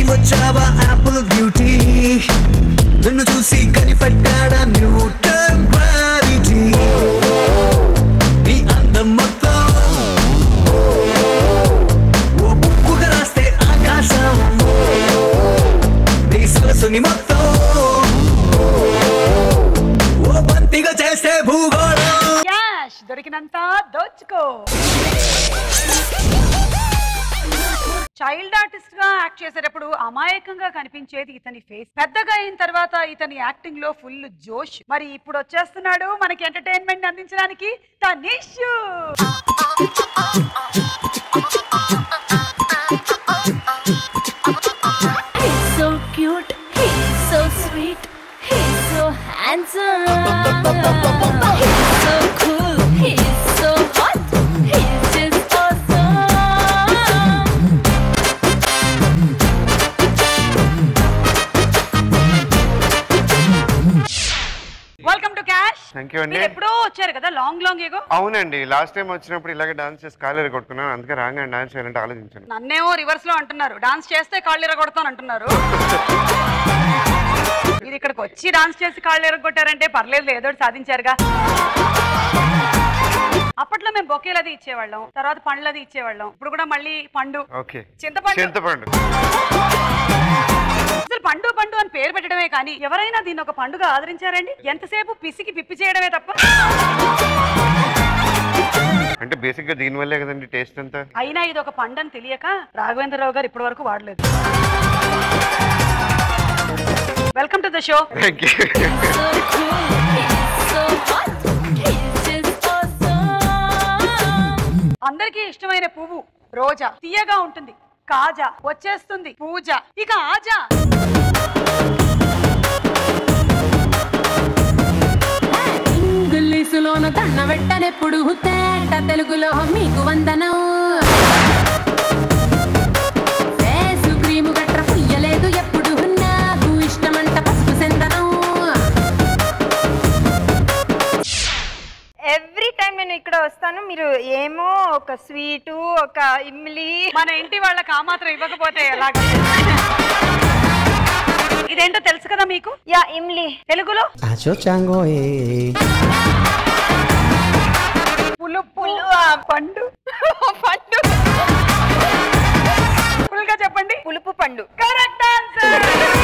వచ్చావా Apple beauty నిన్ను చూసి కనిపెట్టాడా న్యూటన్ గ్రావిటీ నీ అందం మొత్తం ఓ బుక్కుగా రాస్తే ఆకాశం నీ సరస్సుని మొత్తం ఓ బంతిగా చేస్తే భూగోళం క్యాష్ దొరికినంత దోచుకో చైల్డ్ ఆర్టిస్ట్ గా యాక్ట్ చేసేటప్పుడు అమాయకంగా కనిపించేది ఇతని ఫేస్ పెద్దగా అయిన తర్వాత ఇతని యాక్టింగ్ లో ఫుల్ జోష్ మరి ఇప్పుడు వచ్చేస్తున్నాడు మనకి ఎంటర్టైన్మెంట్ అందించడానికి Tanish He's so cute, he's so sweet, he's so handsome. He's so cool, he's so hot, he's just awesome. Welcome to Cash thank you అండి మీరు ఎప్పుడో వచ్చారు కదా లాంగ్ లాంగ్ ఏగో అవునండి లాస్ట్ టైం వచ్చినప్పుడు ఇలాగే డాన్స్ చేసి కాలేరు కొట్టుకున్నాను అందుకే రాగానే డాన్స్ చేయాలంటే ఆలోచించాను నన్నేమో రివర్స్ లో అంటున్నారు డాన్స్ చేస్తే కాళ్ళు ఎరగొడతాను అంటున్నారు మీరు ఇక్కడికి వచ్చి డాన్స్ చేసి కాళ్ళు ఎరగొట్టారంటే పర్లేదు ఏదో ఒకటి సాధించారుగా అప్పట్లో మేము బొకేలు అది ఇచ్చేవాళ్ళం తర్వాత పండ్లు అది ఇచ్చేవాళ్ళం ఇప్పుడు కూడా మళ్ళీ పండు ఓకే చింతపండు చింతపండు అసలు పండు పండు అని పేరు పెట్టడమే కానీ ఎవరైనా దీన్ని ఒక పండుగ ఆదరించారండి ఎంతసేపు పిసికి పిప్పి చేయడమే తప్ప అంటే బేసిక్ గా దీని వల్లే కదండి టేస్ట్ అంతా అయినా ఇది ఒక పండు అని తెలియక రాఘవేంద్రరావు గారు ఇప్పటి వరకు వాడలేదు welcome to the show thank you So cool, he's so hot, he's just awesome. అందరికీ ఇష్టమైన పువ్వు రోజా తీయగా ఉంటుంది కాజా వచ్చేస్తుంది పూజ ఇక ఆజా ఇంగ్లీషులోన దండ పెట్టనెప్పుడు తేట తెలుగులో మీకు వందనం ఫేసు క్రీము గట్ర పుయ్యలేదు ఎప్పుడు నాకు ఇష్టమంట పసుపు సెందనం ఎవ్రీ టైం నేను ఇక్కడ వస్తాను మీరు ఏమో ఒక స్వీటు ఒక ఇమ్లీ మన ఇంటి వాళ్ళకి ఆ మాత్రం ఇవ్వకపోతే ఎలాగ ఇదేంటో తెలుసు కదా మీకు యా ఇమ్లీ తెలుగులో Acho chango eh. పులుపు పండు పండు ఫుల్గా చెప్పండి పులుపు పండు కరెక్ట్ ఆన్సర్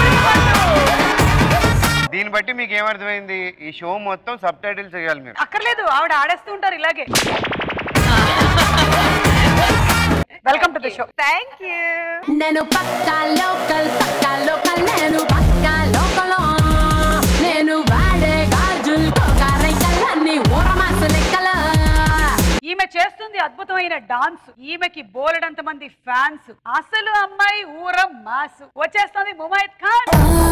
దీన్ని బట్టి మీకు ఏమర్థమైంది ఈ షో మొత్తం సబ్ టైటిల్ చేయాలి మీరు అక్కర్లేదు ఆవిడ ఆడేస్తూ ఉంటారు ఇలాగే welcome to the show thank you నేను పక్కా లోకల్ పక్కా లోకల్ నేను పక్కా లోకల్ నేను వాడే గాజులు రైకలన్నీ ఊరమాస లెక్కల ఈమె చేస్తుంది అద్భుతమైన డాన్స్ ఈమెకి బోలెడంత మంది ఫ్యాన్స్ అసలు అమ్మాయి ఊర మాస్ వచ్చేస్తుంది ముమైత్ ఖాన్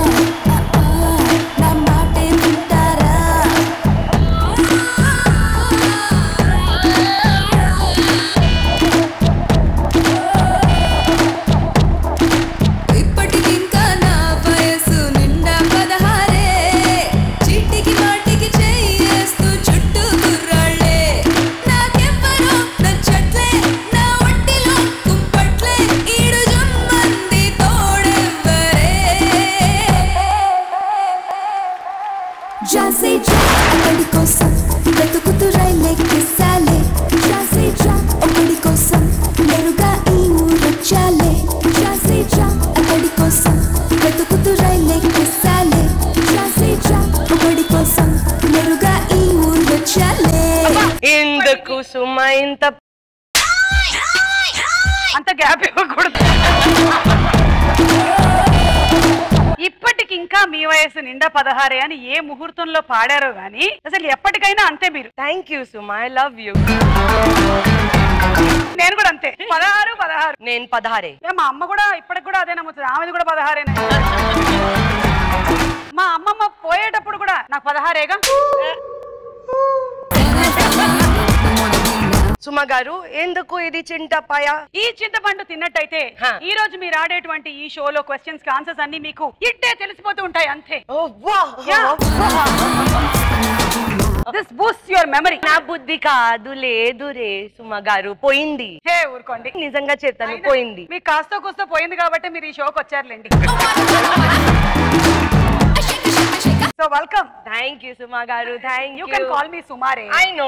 ఇప్పటికింకా నా వయసు నిండా పదహారే చీటికి మాటికి చెయ్యేస్తూ చుట్టూ కుర్రాళ్ళే నాకెవ్వరూ నచ్చట్లే నా ఒంటిలో కుంపట్లే ఈడు జుమ్మంది తోడెవ్వరే జాసే జా ఒకడి కోసం వెతుకుతూ రైలెక్కిసాలే జాసే జా ఒకడి కోసం నేరుగా ఈ ఊరొచ్చాలే జాసే జా ఒకడి కోసం వెతుకుతూ రైలెక్కిసాలే జాసే జా ఒకడి కోసం నేరుగా ఈ ఊరొచ్చాలే ఎందుకు సుమ ఇంత అంత గ్యాప్ ఇవ్వకూడదు ఇప్పటికి ఇంకా మీ వయసు నిండా పదహారే అని ఏ ముహూర్తంలో పాడారో గాని అసలు ఎప్పటికైనా అంతే మీరు thank you Suma I love you నేను కూడా అంతే పదహారు పదహారు నేను పదహారే ఏ, మా అమ్మ కూడా ఇప్పటికి కూడా అదే నమ్ముతుంది ఆమెది కూడా పదహారేనే మా అమ్మమ్మ పోయేటప్పుడు కూడా నాకు పదహారేగా సుమ గారు ఎందుకు ఇది చింతపాయ ఈ చింతపండు తిన్నట్టయితే హా. ఈ రోజు మీరు ఆడేటువంటి ఈ షోలో క్వశ్చన్స్ కి ఆన్సర్స్ అన్ని మీకు ఇట్టే తెలిసిపోతూ ఉంటాయి అంతే ఓ వా Yeah. This boost your memory నా బుద్ధి కాదు లేదు రే సుమ గారు పోయింది హే ఊరుకోండి నిజంగా చెప్తాను పోయింది మీకు కాస్త కూస్త పోయింది కాబట్టి మీరు ఈ షోకి వచ్చారులేండి so welcome thank you Suma గారు thank you can call me సుమారే ఐ నో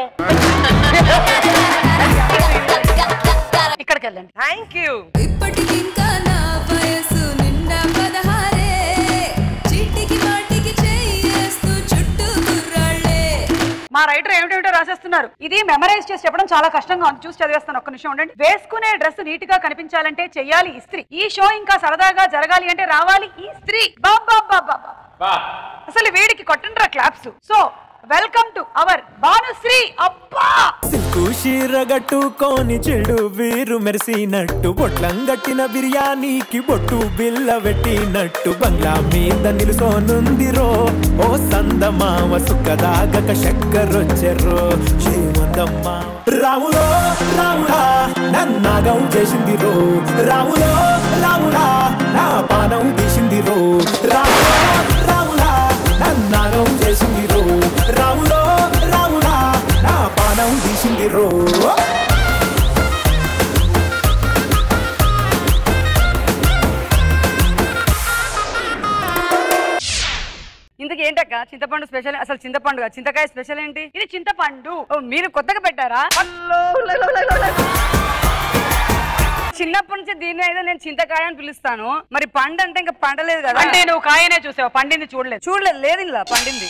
ఇక్కడికి వెళ్ళండి థ్యాంక్ యూ ఇప్పటికింకా నా వయసు నిండా పదహారే చీటికి మాటికి చేయేస్తూ చుట్టూ కుర్రాళ్ళే మా రైటర్ ఏమిటేమిటో రాసేస్తున్నారు ఇది మెమరైజ్ చేసి చెప్పడం చాలా కష్టంగా ఉంది చూసి చదివేస్తాను ఒక్క నిమిషం ఉండండి వేసుకునే డ్రెస్ నీట్ గా కనిపించాలంటే చెయ్యాలి ఇస్త్రీ ఈ షో ఇంకా సరదాగా జరగాలి అంటే రావాలి ఈ స్త్రీ బాబా బాబా అసలు వీడికి కొట్టండ్రా claps so welcome to our Bhanushree అబ్బా సిల్కు షీరగట్టుకోని చెడు వీరు మెరిసినట్టు బొట్లం గట్టిన బిర్యానీకి బొట్టు బిల్ల పెట్టినట్టు బంగ్లా మీద నిలుసోనుందిరో ఓ సందమామ సుఖదాగక చక్కరొచ్చెర్రో శ్రీమందమ్మ రాములో రాముడా నన్నాగం చేసింది రో రాములో రాముడా నా పానం తీసింది రో రాములో రాముడా నన్నాగం చేసింది రో రాములో రాముడా నా పానం తీసింది రో ఇంతకు ఏంటక్క చింతపండు స్పెషల్ అసలు చింతపండు కాదు, చింతకాయ స్పెషల్ ఏంటి ఇది చింతపండు ఓ, మీరు కొత్తగా పెట్టారా చిన్నప్పటి నుంచి దీన్ని అయితే నేను చింతకాయ అని పిలుస్తాను మరి పండు అంటే ఇంకా పండలేదు కదా అంటే నువ్వు కాయనే చూసావు పండింది చూడలేదు చూడలేదు లేదు ఇలా పండింది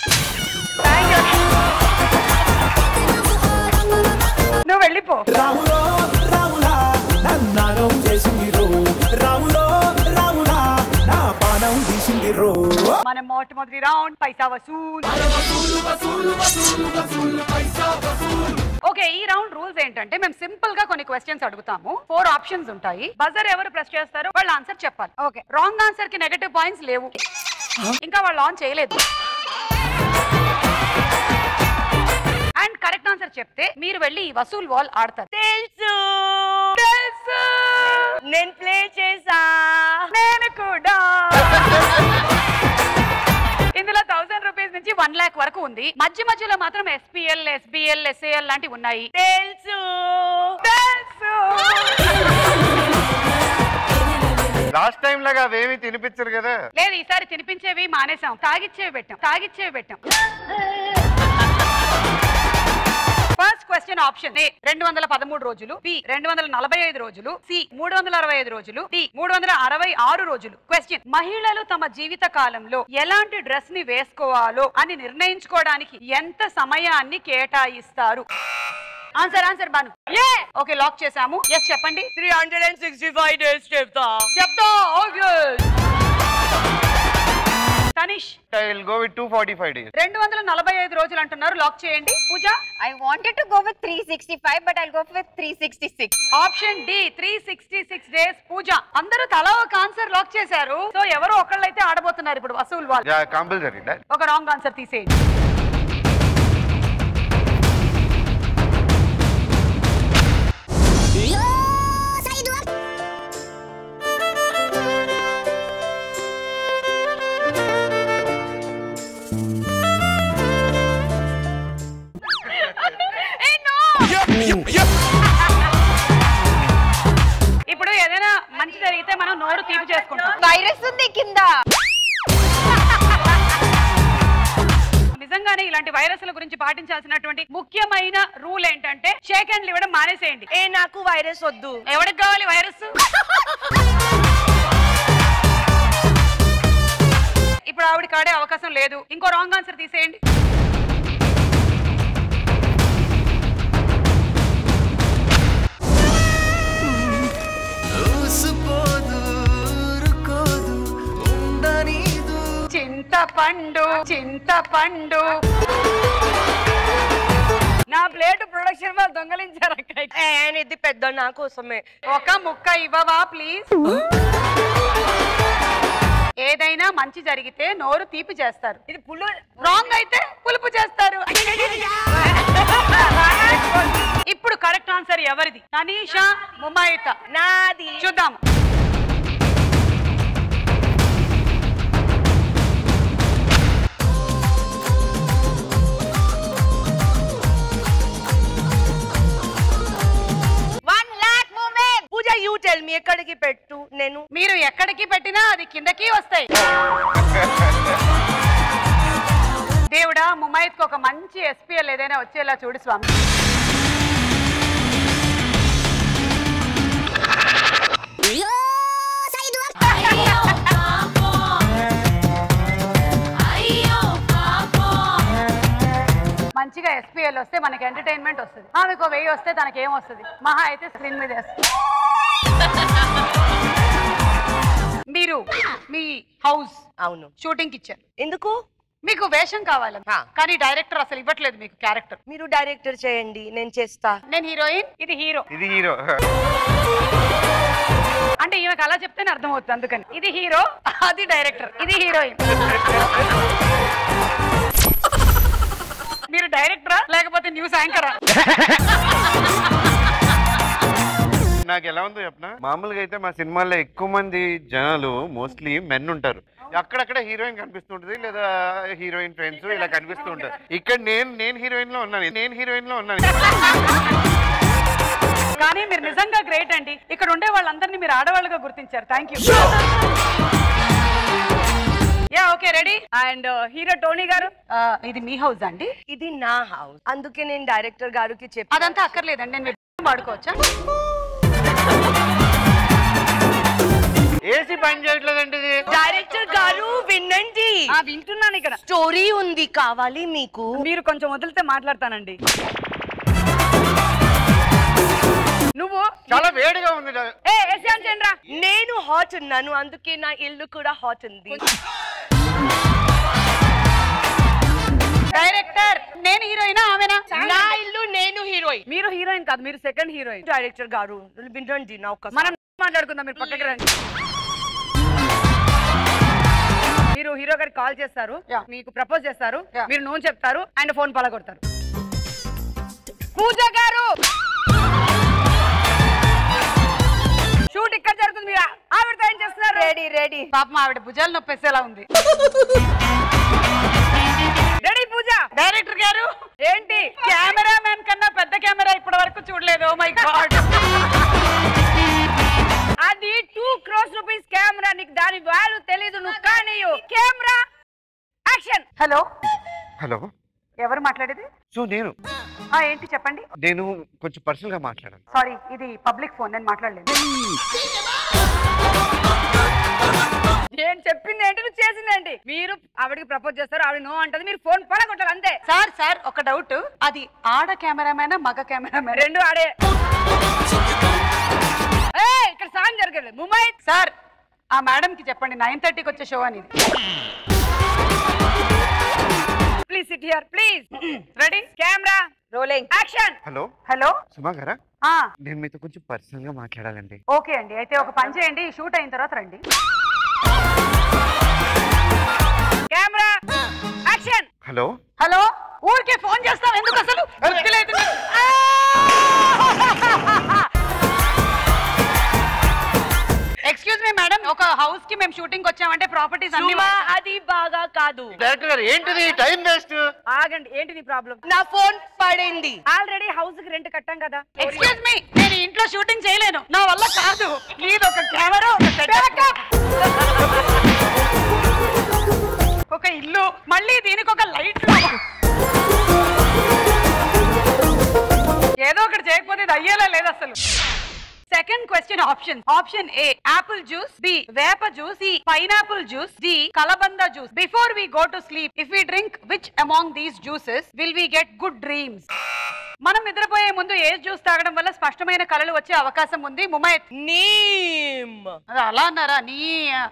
నువ్వు వెళ్ళిపో రాములో రాములా నన్నాగం చేసింది రో రాములో రాములా నా పానం తీసింది రో మనం మొట్టమొదటి రౌండ్ పైసా వసూల్ ఓకే ఈ రౌండ్ రూల్స్ ఏంటంటే మేము సింపుల్ గా కొన్ని క్వశ్చన్స్ అడుగుతాము ఫోర్ ఆప్షన్స్ ఉంటాయి బజర్ ఎవరు ప్రెస్ చేస్తారో వాళ్ళు ఆన్సర్ చెప్పాలి ఓకే రాంగ్ ఆన్సర్ కి నెగటివ్ పాయింట్స్ లేవు ఇంకా వాళ్ళు ఆన్ చేయలేదు అండ్ కరెక్ట్ ఆన్సర్ చెప్తే మీరు వెళ్ళి ఈ వసూల్ వాల్ ఆడతారు తెలుసు తెలుసు నేను ప్లే చేసా నేను కూడా ఇందులో థౌసండ్ రూపీస్ నుంచి వన్ లాక్ వరకు ఉంది మధ్య మధ్యలో మాత్రం ఎస్పీఎల్ ఎస్బిఎల్ ఎస్ఏఎల్ లాంటివి ఉన్నాయి తెలుసు తెలుసు లాస్ట్ టైం లాగా అవేమి తినిపించరు కదా లేదు ఈసారి తినిపించేవి మానేసాం తాగిచ్చేవి పెట్టాం తాగిచ్చేవి పెట్టాం ఫస్ట్ క్వశ్చన్ ఆప్షన్ ఏ రెండు వందల పదమూడు రోజులు బి రెండు వందల నలభై ఐదు రోజులు సి మూడు వందల అరవై ఐదు రోజులు డి మూడు వందల అరవై ఆరు రోజులు క్వశ్చన్ మహిళలు తమ జీవిత కాలంలో ఎలాంటి డ్రెస్ ని వేసుకోవాలో అని నిర్ణయించుకోవడానికి ఎంత సమయాన్ని కేటాయిస్తారు answer answer Bhanu A okay lock చేసాము ఎస్ చెప్పండి three hundred and sixty five days చెప్తా చెప్తా okay Tanish I will go with two forty five days రెండు వందల నలభై ఐదు రోజులు అంటున్నారు లాక్ చేయండి Pooja I wanted to go with 365, but I'll go with 366. Option D three sixty six days Pooja అందరూ తలా ఒక ఆన్సర్ లాక్ చేశారు సో ఎవరో ఒకళ్ళైతే ఆడబోతున్నారు ఇప్పుడు వసూల్ వాళ్ళు యా కంపల్సరీ ఒక రాంగ్ ఆన్సర్ తీసేయండి ఇప్పుడు ఏదైనా మంచి జరిగితే మనం నోరు తీపి చేసుకుంటాం వైరస్ ఉంది కింద నిజంగానే ఇలాంటి వైరస్ల గురించి పాటించాల్సినటువంటి ముఖ్యమైన రూల్ ఏంటంటే షేక్ హ్యాండ్లు ఇవ్వడం మానేసేయండి ఏ నాకు వైరస్ వద్దు ఎవరికి కావాలి వైరస్ ఇప్పుడు ఆవిడ కాడే అవకాశం లేదు ఇంకో రాంగ్ ఆన్సర్ తీసేయండి చింతపండు చింతపండు నా ప్లేట్ ప్రొడక్షన్ వాళ్ళు దొంగలించారు అక్క ఇది పెద్ద నా కోసమే ఒక ముక్క ఇవ్వవా ప్లీజ్ ఏదైనా మంచి జరిగితే నోరు తీపి చేస్తారు ఇది పుల్లు రాంగ్ అయితే పులుపు చేస్తారు ఇప్పుడు కరెక్ట్ ఆన్సర్ ఎవరిది తనీషా ముమాయిత నాది చూద్దాం పెట్టు నేను మీరు ఎక్కడికి పెట్టినా అది కిందకి వస్తాయి దేవుడా ముమ్మాయికి ఒక మంచి ఎస్పీఎల్ ఏదైనా వచ్చేలా చూడు స్వామి మంచిగా ఎస్పీఎల్ వస్తే మనకి ఎంటర్టైన్మెంట్ వస్తుంది ఆమెకు వెయ్యి వస్తే తనకి ఏం వస్తుంది మహా అయితే స్క్రీన్ మీద వేస్తుంది మీరు మీ హౌస్ అవును షూటింగ్ ఇచ్చారు ఎందుకు మీకు వేషం కావాలి కానీ డైరెక్టర్ అసలు ఇవ్వట్లేదు మీకు క్యారెక్టర్ మీరు డైరెక్టర్ చేయండి నేను చేస్తా నేను హీరోయిన్ ఇది హీరో ఇది హీరో అంటే ఈమెకు అలా చెప్తేనే అర్థమవుతుంది అందుకని ఇది హీరో అది డైరెక్టర్ ఇది హీరోయిన్ మీరు డైరెక్టరా లేకపోతే న్యూస్ యాంకరా నాకు ఎలా ఉందో చెప్పనా మామూలుగా అయితే మా సినిమాల్లో ఎక్కువ మంది జనాలు మోస్ట్లీ మెన్ ఉంటారు అక్కడక్కడ హీరోయిన్ కనిపిస్తుంటది లేదా హీరోయిన్ ఫ్రెండ్స్ ఇలా కనిపిస్తూ ఉంటారు ఇక్కడ నేను నేను హీరోయిన్ లో ఉన్నాను నేను హీరోయిన్ లో ఉన్నాను కానీ మీరు నిజంగా గ్రేట్ అండి ఇక్కడ ఉండే వాళ్ళందరినీ మీరు ఆడవాళ్ళుగా గుర్తించారు thank you yeah okay ready and hero Tony గారు ఇది మీ హౌస్ అండి ఇది నా హౌస్ అందుకే నేను డైరెక్టర్ గారికి చెప్పి అదంతా అక్కర్లేదండి నేను మీరు వాడుకోవచ్చా ఏసీ పని చేయట్లేదండి ఇది డైరెక్టర్ గారు వినండి వింటున్నాను ఇక్కడ స్టోరీ ఉంది కావాలి మీకు మీరు కొంచెం వదిలితే మాట్లాడతానండి నువ్వు చాలా వేడిగా ఉంది ఏ ఏసియాన్ చంద్ర నేను హాట్ ఉన్నాను అందుకే నా ఇల్లు కూడా హాట్ ఉంది డైరెక్టర్ నేను హీరోయినా ఆమెనా నా ఇల్లు నేను హీరోయిన్ మీరు హీరోయిన్ కాదు మీరు సెకండ్ హీరోయిన్ డైరెక్టర్ గారు వినండి నా ఒక మనం మాట్లాడుకుందాం మీరు పక్కకి రండి మీరు హీరో గారికి కాల్ చేస్తారు మీకు ప్రపోజ్ చేస్తారు మీరు నో చెప్తారు అండ్ ఫోన్ పలగొడతారు పూజ గారు షూట్ ఇక్కడ జరుగుతుంది మీరు ఆవిడతో ఏం చేస్తున్నారు రెడీ రెడీ పాపం ఆవిడ భుజాలు నొప్పేసేలా ఉంది రెడీ పూజ డైరెక్టర్ గారు ఏంటి కెమెరా మ్యాన్ కన్నా పెద్ద కెమెరా ఇప్పటి వరకు చూడలేదు మై గాడ్ అది టూ క్రోస్ రూపీస్ కెమెరా నీకు దాని వాల్యూ తెలీదు నువ్వు కానీ కెమెరా యాక్షన్ హలో హలో ఎవరు మాట్లాడేది సో నేను ఆ ఏంటి చెప్పండి నేను కొంచెం పర్సనల్ గా మాట్లాడాను సారీ ఇది పబ్లిక్ ఫోన్ నేను మాట్లాడలేదు ఏం చెప్పింది ఏంటి నువ్వు చేసింది ఏంటి మీరు ఆవిడకి ప్రపోజ్ చేస్తారు ఆవిడ నో అంటది మీరు ఫోన్ పడగొట్టాలి అంతే సార్ సార్ ఒక డౌట్ అది ఆడ కెమెరామేనా మగ కెమెరామేన్ రెండు ఆడే ఏయ్, ఇక్కడ సాంగ్ జరగలేదు ముంబై సార్ ఆ మేడం కి చెప్పండి నైన్ థర్టీకి వచ్చే షో అనేది please sit here please ready camera rolling action hello hello Suma గారా ఆ నేను మీతో కొంచెం పర్సనల్ గా మాట్లాడాలండి ఓకే అండి అయితే ఒక పని చేయండి షూట్ అయిన తర్వాత రండి కెమెరా యాక్షన్ హలో హలో ఊరికే ఫోన్ చేస్తాం ఎందుకు అసలు బుద్ధి లేదు నీకు. ఆ! ఎక్స్క్యూజ్ మీ మేడం ఒక హౌస్ కి మేము షూటింగ్ వచ్చామంటే ప్రాపర్టీస్ అన్ని సుమా, అది బాగా కాదు డైరెక్టర్ గారు ఏంటిది టైం వేస్ట్ ఆగండి ఏంటి నీ ప్రాబ్లం నా ఫోన్ పడింది ఆల్రెడీ హౌస్ కి రెంట్ కట్టాం కదా ఎక్స్క్యూజ్ మీ నేను ఇంట్లో షూటింగ్ చేయలేను నా వల్ల కాదు నీది ఒక కెమెరా ఒక setup. ఒక ఇల్లు మళ్ళీ దీనికి ఒక లైట్ ఏదో ఒకటి చేయకపోతే ఇది అయ్యేలా లేదు అసలు second question option option A apple juice B వేప juice C pineapple juice D కలబంద juice before we go to sleep if we drink which among these juices will we get good dreams మనం నిద్రపోయే ముందు ఏ juice తాగడం వల్ల స్పష్టమైన కళలు వచ్చే అవకాశం ఉంది ముమైత్ నీమ్ అది అలా అన్నారా నీ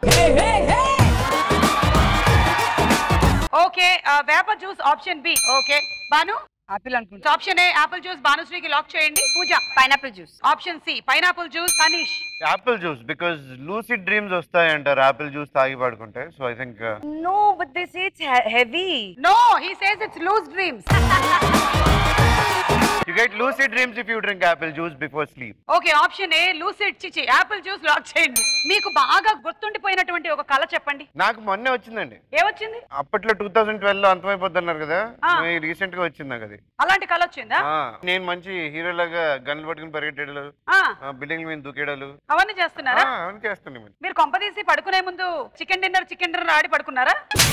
ఓకే వేప juice option B okay Bhanu apple అనుకుంటా ఆప్షన్ ఏ ఆపిల్ జ్యూస్ భానుశ్రీకి లాక్ చేయండి Pooja pineapple juice option C pineapple juice Anish apple juice because lucid dreams వస్తాయంటారు యాపిల్ జ్యూస్ తాగి పడుకుంటే so I think no but this it's heavy no he says it's loose dreams you get lucid dreams if you drink apple juice before sleep okay option A lucid చిచి apple juice lock చేయండి మీకు బాగా గుర్తుండిపోయినటువంటి ఒక కళ చెప్పండి నాకు మొన్నే వచ్చిందండి ఏమొచ్చింది అప్పట్లో టూ థౌసండ్ ట్వెల్వ్ లో అంతమైపోతున్నారు కదా ఆ. రీసెంట్ గా వచ్చింది నాకు అది అలాంటి కళ వచ్చిందా ఆ, నేను మంచి హీరో లాగా గన్లు పట్టుకుని పరిగెట్టేడాలు ఆ, బిల్డింగ్ మీద దూకేడాలు అవన్నీ చేస్తున్నారా ఆ, అవన్నీ చేస్తున్నాయి మరి. మీరు కొంపదీసి పడుకునే ముందు చికెన్ డిన్నర్ చికెన్ డిన్నర్ ఆడి పడుకున్నారా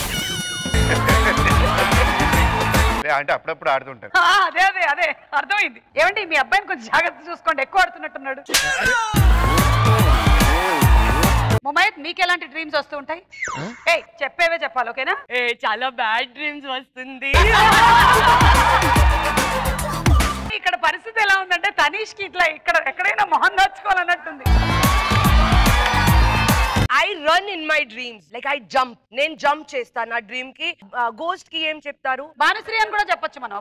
లే, అంటే అప్పుడప్పుడు ఆడుతుంటారు ఆ, అదే అదే అదే అర్థమైంది ఏమండి మీ అబ్బాయిని కొంచెం జాగ్రత్త చూసుకోండి ఎక్కువ ఆడుతున్నట్టున్నాడు ముమైత్ మీకు ఎలాంటి డ్రీమ్స్ వస్తూ ఉంటాయి ఏయ్ చెప్పేవే చెప్పాలి ఓకేనా ఏ చాలా బ్యాడ్ డ్రీమ్స్ వస్తుంది ఇక్కడ పరిస్థితి ఎలా ఉందంటే తనీష్కి ఇట్లా ఇక్కడ ఎక్కడైనా మొహం దాచుకోవాలన్నట్టుంది I run in my dreams like I jump నేను జంప్ చేస్తాను నా డ్రీమ్ కి గోస్ట్ కి ఏం చెప్తారు భానుశ్రీ అని కూడా చెప్పొచ్చు మనం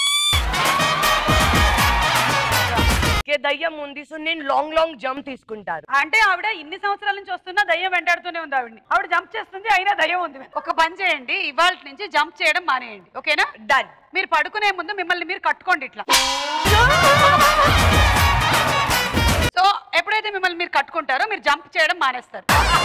కే దయ్యం ఉంది సో నేను లాంగ్ లాంగ్ జంప్ తీసుకుంటాను అంటే ఆవిడ ఇన్ని సంవత్సరాల నుంచి వస్తున్నా దయ్యం వెంటాడుతూనే ఉంది ఆవిడని ఆవిడ జంప్ చేస్తుంది అయినా దయ్యం ఉంది ఒక పని చేయండి ఇవాళ నుంచి జంప్ చేయడం మానేయండి ఓకేనా డన్ మీరు పడుకునే ముందు మిమ్మల్ని మీరు కట్టుకోండి ఇట్లా సో ఎప్పుడైతే మిమ్మల్ని మీరు కట్టుకుంటారో మీరు జంప్ చేయడం మానేస్తారు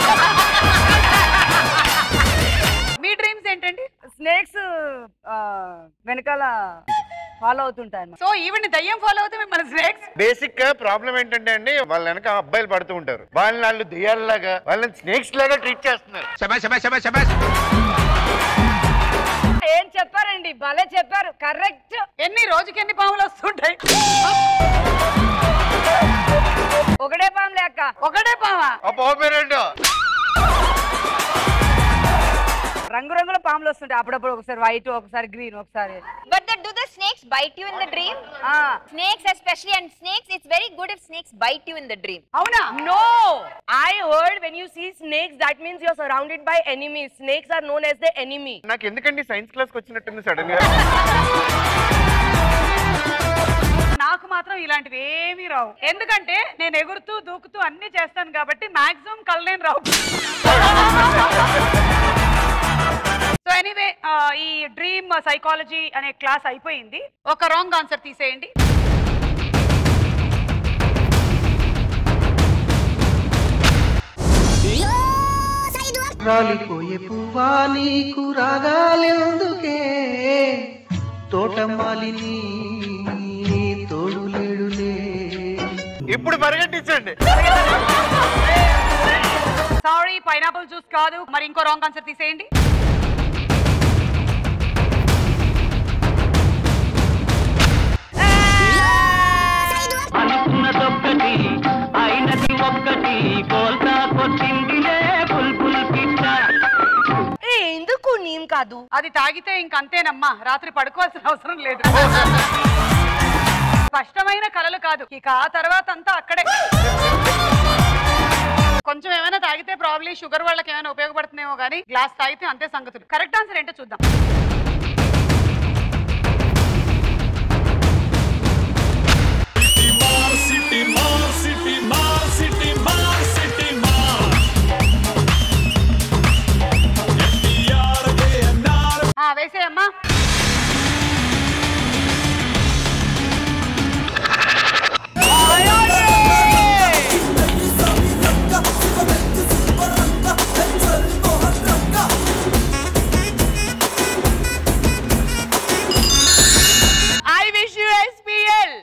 మీ డ్రీమ్స్ ఏంటండి స్నేక్స్ వెనకాల ఫాలో అవుతుంటాయి సో ఈవిడ్ని దయ్యం ఫాలో అవుతే మిమ్మల్ని స్నేక్స్ బేసిక్ గా ప్రాబ్లం ఏంటంటే అండి వాళ్ళ వెనక అబ్బాయిలు పడుతూ ఉంటారు వాళ్ళని వాళ్ళు దెయ్యాలలాగా వాళ్ళని స్నేక్స్ లాగా ట్రీట్ చేస్తున్నారు ఏం చెప్పారండి భలే చెప్పారు కరెక్ట్ ఎన్ని రోజుకి ఎన్ని పాములు వస్తుంటాయి ఒకటే పాము లేక ఒకటే పామా పేరేంటో రంగురంగుల పాములు వస్తుంటాయి అప్పుడప్పుడు ఒకసారి వైట్ ఒకసారి గ్రీన్ ఒకసారి But the, do the snakes bite you in the dream? Ah. Snakes especially and snakes, it's very good if snakes bite you in the dream. అవునా No! I heard when you see snakes, that means you're surrounded by enemies. Snakes are known as the enemy. నాకు ఎందుకండి science class కి వచ్చినట్టుంది sudden గా నాకు మాత్రం ఇలాంటివి ఏమీ రావు ఎందుకంటే నేను ఎగురుతూ దూకుతూ అన్ని చేస్తాను కాబట్టి మాక్సిమం కళ్ళనేం రావు సో ఎనీవే ఈ డ్రీమ్ సైకాలజీ అనే క్లాస్ అయిపోయింది ఒక రాంగ్ ఆన్సర్ తీసేయండి రాలిపోయే పువ్వా నీకు రాగాలెందుకే తోటమాలిని తోడు లేడులే ఇప్పుడు పరిగెట్టించండి సారీ పైనాపిల్ జ్యూస్ కాదు మరి ఇంకో రాంగ్ ఆన్సర్ తీసేయండి అనుకున్నదొక్కటి అయినది ఒక్కటి కోల్తా కొట్టిందిలే బుల్బుల్ పిట్ట ఏ ఎందుకు నీమ్ కాదు అది తాగితే ఇంకంతేనమ్మా రాత్రి పడుకోవాల్సిన అవసరం లేదు స్పష్టమైన కలలు కాదు ఇక ఆ తర్వాత అంతా అక్కడే కొంచెం ఏమైనా తాగితే ప్రాబ్లీ షుగర్ వాళ్ళకి ఏమైనా ఉపయోగపడుతుందేమో కానీ గ్లాస్ తాగితే అంతే సంగతులు కరెక్ట్ ఆన్సర్ ఏంటో చూద్దాం సిటీ మార్ సిటీ మార్ సిటీ మార్ సిటీ మార్ ఎన్టీఆర్ కేఎన్ఆర్ ఆ, వేసేయమ్మా I wish you SPL.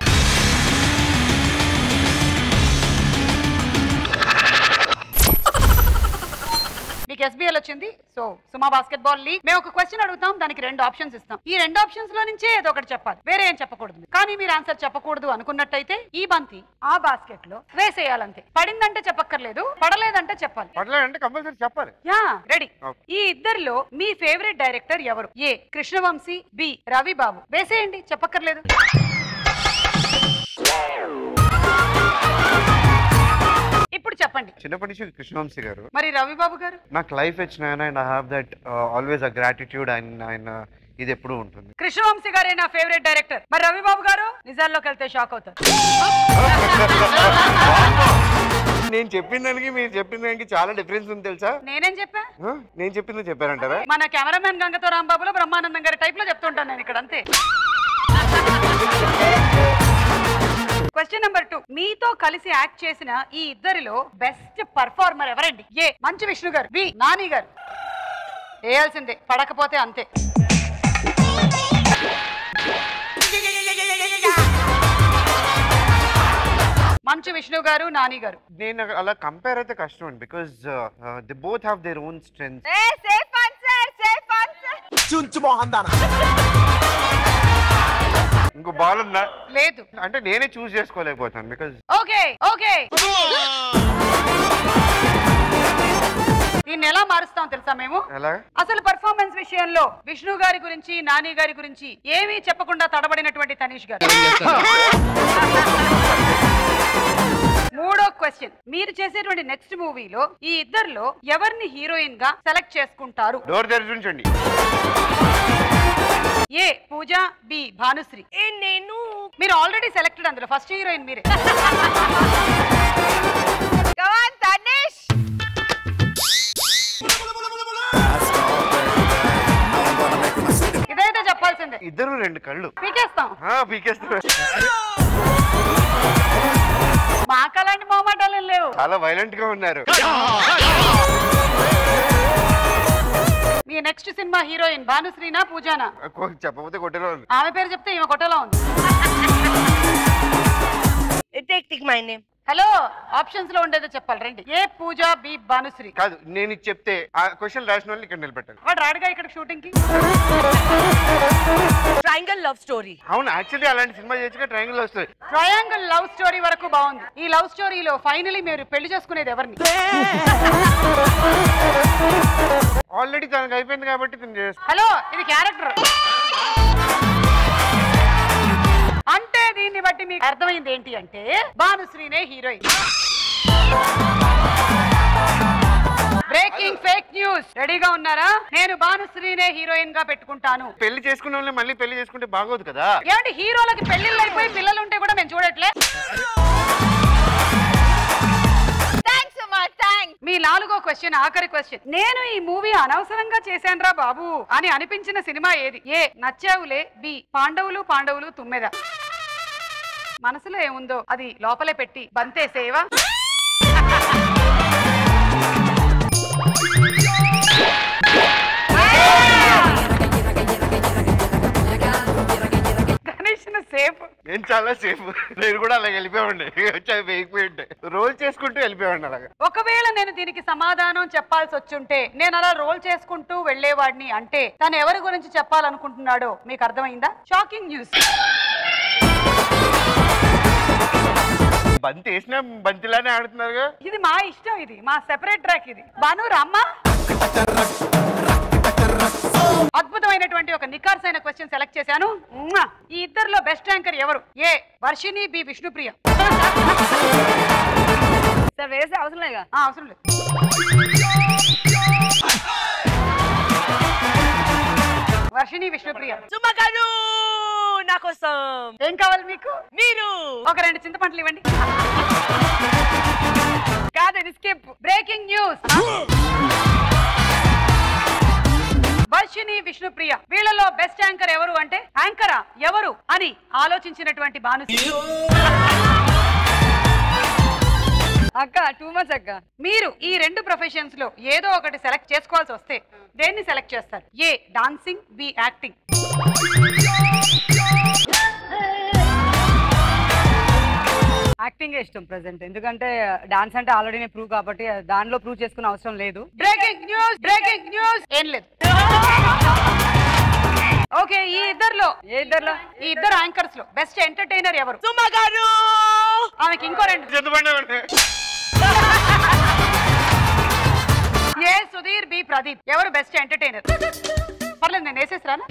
మీకు ఎస్బీఎల్ వచ్చింది so Suma basketball league మేము ఒక క్వశ్చన్ అడుగుతాం దానికి రెండు ఆప్షన్స్ ఇస్తాం ఈ రెండు ఆప్షన్స్ లో నుంచే ఏదో ఒకటి చెప్పాలి వేరే ఏం చెప్పకూడదు కానీ మీరు ఆన్సర్ చెప్పకూడదు అనుకున్నట్టయితే ఈ బంతి ఆ బాస్కెట్ లో వేసేయాలంతే పడిందంటే చెప్పక్కర్లేదు పడలేదంటే చెప్పాలి పడలేదంటే కంపల్సరీ చెప్పాలి యా రెడీ Okay. ఈ ఇద్దరిలో మీ ఫేవరెట్ డైరెక్టర్ ఎవరు ఏ కృష్ణవంశీ బి రవి బాబు వేసేయండి చెప్పక్కర్లేదు ఇప్పుడు చెప్పండి చిన్నప్పటి నుంచి కృష్ణవంశీ గారు మరి రవి బాబు గారు నాకు లైఫ్ ఇచ్చిన ఆయన and I have that always a gratitude ఆయన ఆయన ఇది ఎప్పుడూ ఉంటుంది కృష్ణవంశీ గారే నా ఫేవరెట్ డైరెక్టర్ మరి రవి బాబు గారు నిజాల్లోకి వెళ్తే షాక్ అవుతారు నేను చెప్పిన దానికి మీరు చెప్పిన దానికి చాలా డిఫరెన్స్ ఉంది తెలుసా నేనేం చెప్పా ఆ? నేను చెప్పింది చెప్పారంటారా మన కెమెరామెన్ గంగతో రాంబాబులో బ్రహ్మానందం గారి టైప్ లో చెప్తుంటాను నేను ఇక్కడ అంతే క్వశ్చన్ నెంబర్ టూ మీతో కలిసి యాక్ట్ చేసిన ఈ ఇద్దరిలో బెస్ట్ పర్ఫార్మర్ ఎవరండి ఏ మంచు విష్ణు గారు బి నాని గారు వేయాల్సిందే పడకపోతే అంతే మంచు విష్ణు గారు నాని గారు నేను అలా కంపేర్ అయితే కష్టం అండి because the both have their own strengths a safe answer safe answer చుంచు మోహన్ దానా ఇంకో బాల్ ఉందా లేదు అంటే నేనే చూస్ చేసుకోలేకపోతాను బికాస్ ఓకే ఓకే దీన్ని ఎలా మారుస్తాం తెలుసా మేము ఎలా అసలు పర్ఫార్మెన్స్ విషయంలో విష్ణు గారి గురించి నాని గారి గురించి ఏమీ చెప్పకుండా తడబడినటువంటి తనీష్ గారు మూడో క్వశ్చన్ మీరు చేసేటువంటి నెక్స్ట్ మూవీలో ఈ ఇద్దరిలో ఎవరిని హీరోయిన్ గా సెలెక్ట్ చేసుకుంటారు డోర్ తెరిచి ఉంచండి ఏ పూజ బి భానుశ్రీ ఏ నేను మీరు ఆల్రెడీ సెలెక్టెడ్ అందులో ఫస్ట్ హీరోయిన్ మీరే కమాన్ తనేష్ ఇదైతే చెప్పాల్సిందే ఇద్దరు రెండు కళ్ళు పీకేస్తాం ఆ, పీకేస్తారు మాకు అలాంటి మొహమాటాలు ఏం లేవు చాలా వైలెంట్ గా ఉన్నారు మీ నెక్స్ట్ సినిమా హీరోయిన్ భానుశ్రీనా పూజానా కొ- చెప్పకపోతే కొట్టేలో ఉంది ఆమె పేరు చెప్తే ఈమె కొట్టలా ఉంది take tick my name hello options లో ఉండేదో చెప్పాలి రండి ఏ పూజ బి భానుశ్రీ కాదు నేను ఇది చెప్తే ఆ క్వశ్చన్ రాసిన వాళ్ళు ఇక్కడ నిలబెట్టాలి వాడు రాడుగా ఇక్కడ షూటింగ్ కి ట్రయాంగల్ లవ్ స్టోరీ అవును యాక్చువల్లీ అలాంటి సినిమా చేసి ట్రయాంగిల్ వస్తుంది ట్రయాంగిల్ లవ్ స్టోరీ వరకు బాగుంది ఈ లవ్ స్టోరీలో ఫైనలీ మీరు పెళ్లి చేసుకునేది ఎవరిని ఆల్రెడీ తనకు అయిపోయింది కాబట్టి తను చేస్తా హలో ఇది క్యారెక్టర్ అంటే దీన్ని బట్టి మీకు అర్థమైంది ఏంటి అంటే భానుశ్రీనే హీరోయిన్ బ్రేకింగ్ ఫేక్ న్యూస్ రెడీగా ఉన్నారా నేను భానుశ్రీనే హీరోయిన్ గా పెట్టుకుంటాను పెళ్లి చేసుకున్న వాళ్ళని మళ్ళీ పెళ్లి చేసుకుంటే బాగోదు కదా ఏమంటే హీరోలకి పెళ్లిళ్ళు అయిపోయి పిల్లలు ఉంటే కూడా మేము చూడట్లే థ్యాంక్స్ సుమా థ్యాంక్స్ మీ నాలుగో క్వశ్చన్ ఆఖరి క్వశ్చన్ నేను ఈ మూవీ అనవసరంగా చేశానురా బాబు అని అనిపించిన సినిమా ఏది ఏ నచ్చావులే బి పాండవులు పాండవులు తుమ్మెద మనసులో ఏముందో అది లోపలే పెట్టి బంతేసేవా గణేష్ సేఫ్ నేను చాలా సేఫ్ నేను కూడా అలా వెళ్ళిపోయామండి వచ్చి వేయకపోయింటే రోల్ చేసుకుంటూ వెళ్ళిపోయామండి అలాగా ఒకవేళ నేను దీనికి సమాధానం చెప్పాల్సి వచ్చుంటే నేను అలా రోల్ చేసుకుంటూ వెళ్ళేవాడిని అంటే తను ఎవరి గురించి చెప్పాలనుకుంటున్నాడో మీకు అర్థమైందా షాకింగ్ న్యూస్ బంతి వేసినా బంతిలానే ఆడుతున్నారుగా ఇది మా ఇష్టం ఇది మా సెపరేట్ ట్రాక్ ఇది బాను రమ్మ అద్భుతమైనటువంటి ఒక నికార్స్ అయిన క్వశ్చన్ సెలెక్ట్ చేశాను మ్వా! ఈ ఇద్దరిలో బెస్ట్ యాంకర్ ఎవరు A Varshini B Vishnupriya sir వేసే అవసరం లేదుగా ఆ, అవసరం లేదు వర్షిని విష్ణుప్రియ సుమ గారు నా కోసం ఏం కావాలి మీకు మీరు ఒక రెండు చింతపంటలు ఇవ్వండి కాదు ఇది skip breaking news Varshini Vishnupriya వీళ్ళలో బెస్ట్ యాంకర్ ఎవరు అంటే యాంకరా ఎవరు అని ఆలోచించినటువంటి భాను అక్క టూ మచ్ అక్క మీరు ఈ రెండు ప్రొఫెషన్స్ లో ఏదో ఒకటి సెలెక్ట్ చేసుకోవాల్సి వస్తే దేన్ని సెలెక్ట్ చేస్తారు A dancing B acting acting ఇష్టం ప్రెసెంట్ ఎందుకంటే డాన్స్ అంటే ఆల్రెడీ నేను ప్రూవ్ కాబట్టి దానిలో ప్రూవ్ చేసుకునే అవసరం లేదు బ్రేకింగ్ న్యూస్ బ్రేకింగ్ న్యూస్ ఏం లేదు ఓకే ఈ ఇద్దర్లో ఏ ఇద్దరులో ఈ ఇద్దరు యాంకర్స్ లో బెస్ట్ ఎంటర్టైనర్ ఎవరు సుమ గారు ఆమెకి ఇంకో రెండు చింతపండు ఏ సుధీర్ బి ప్రదీప్ ఎవరు బెస్ట్ ఎంటర్టైనర్ పర్లేదు నేను వేసేసిరానా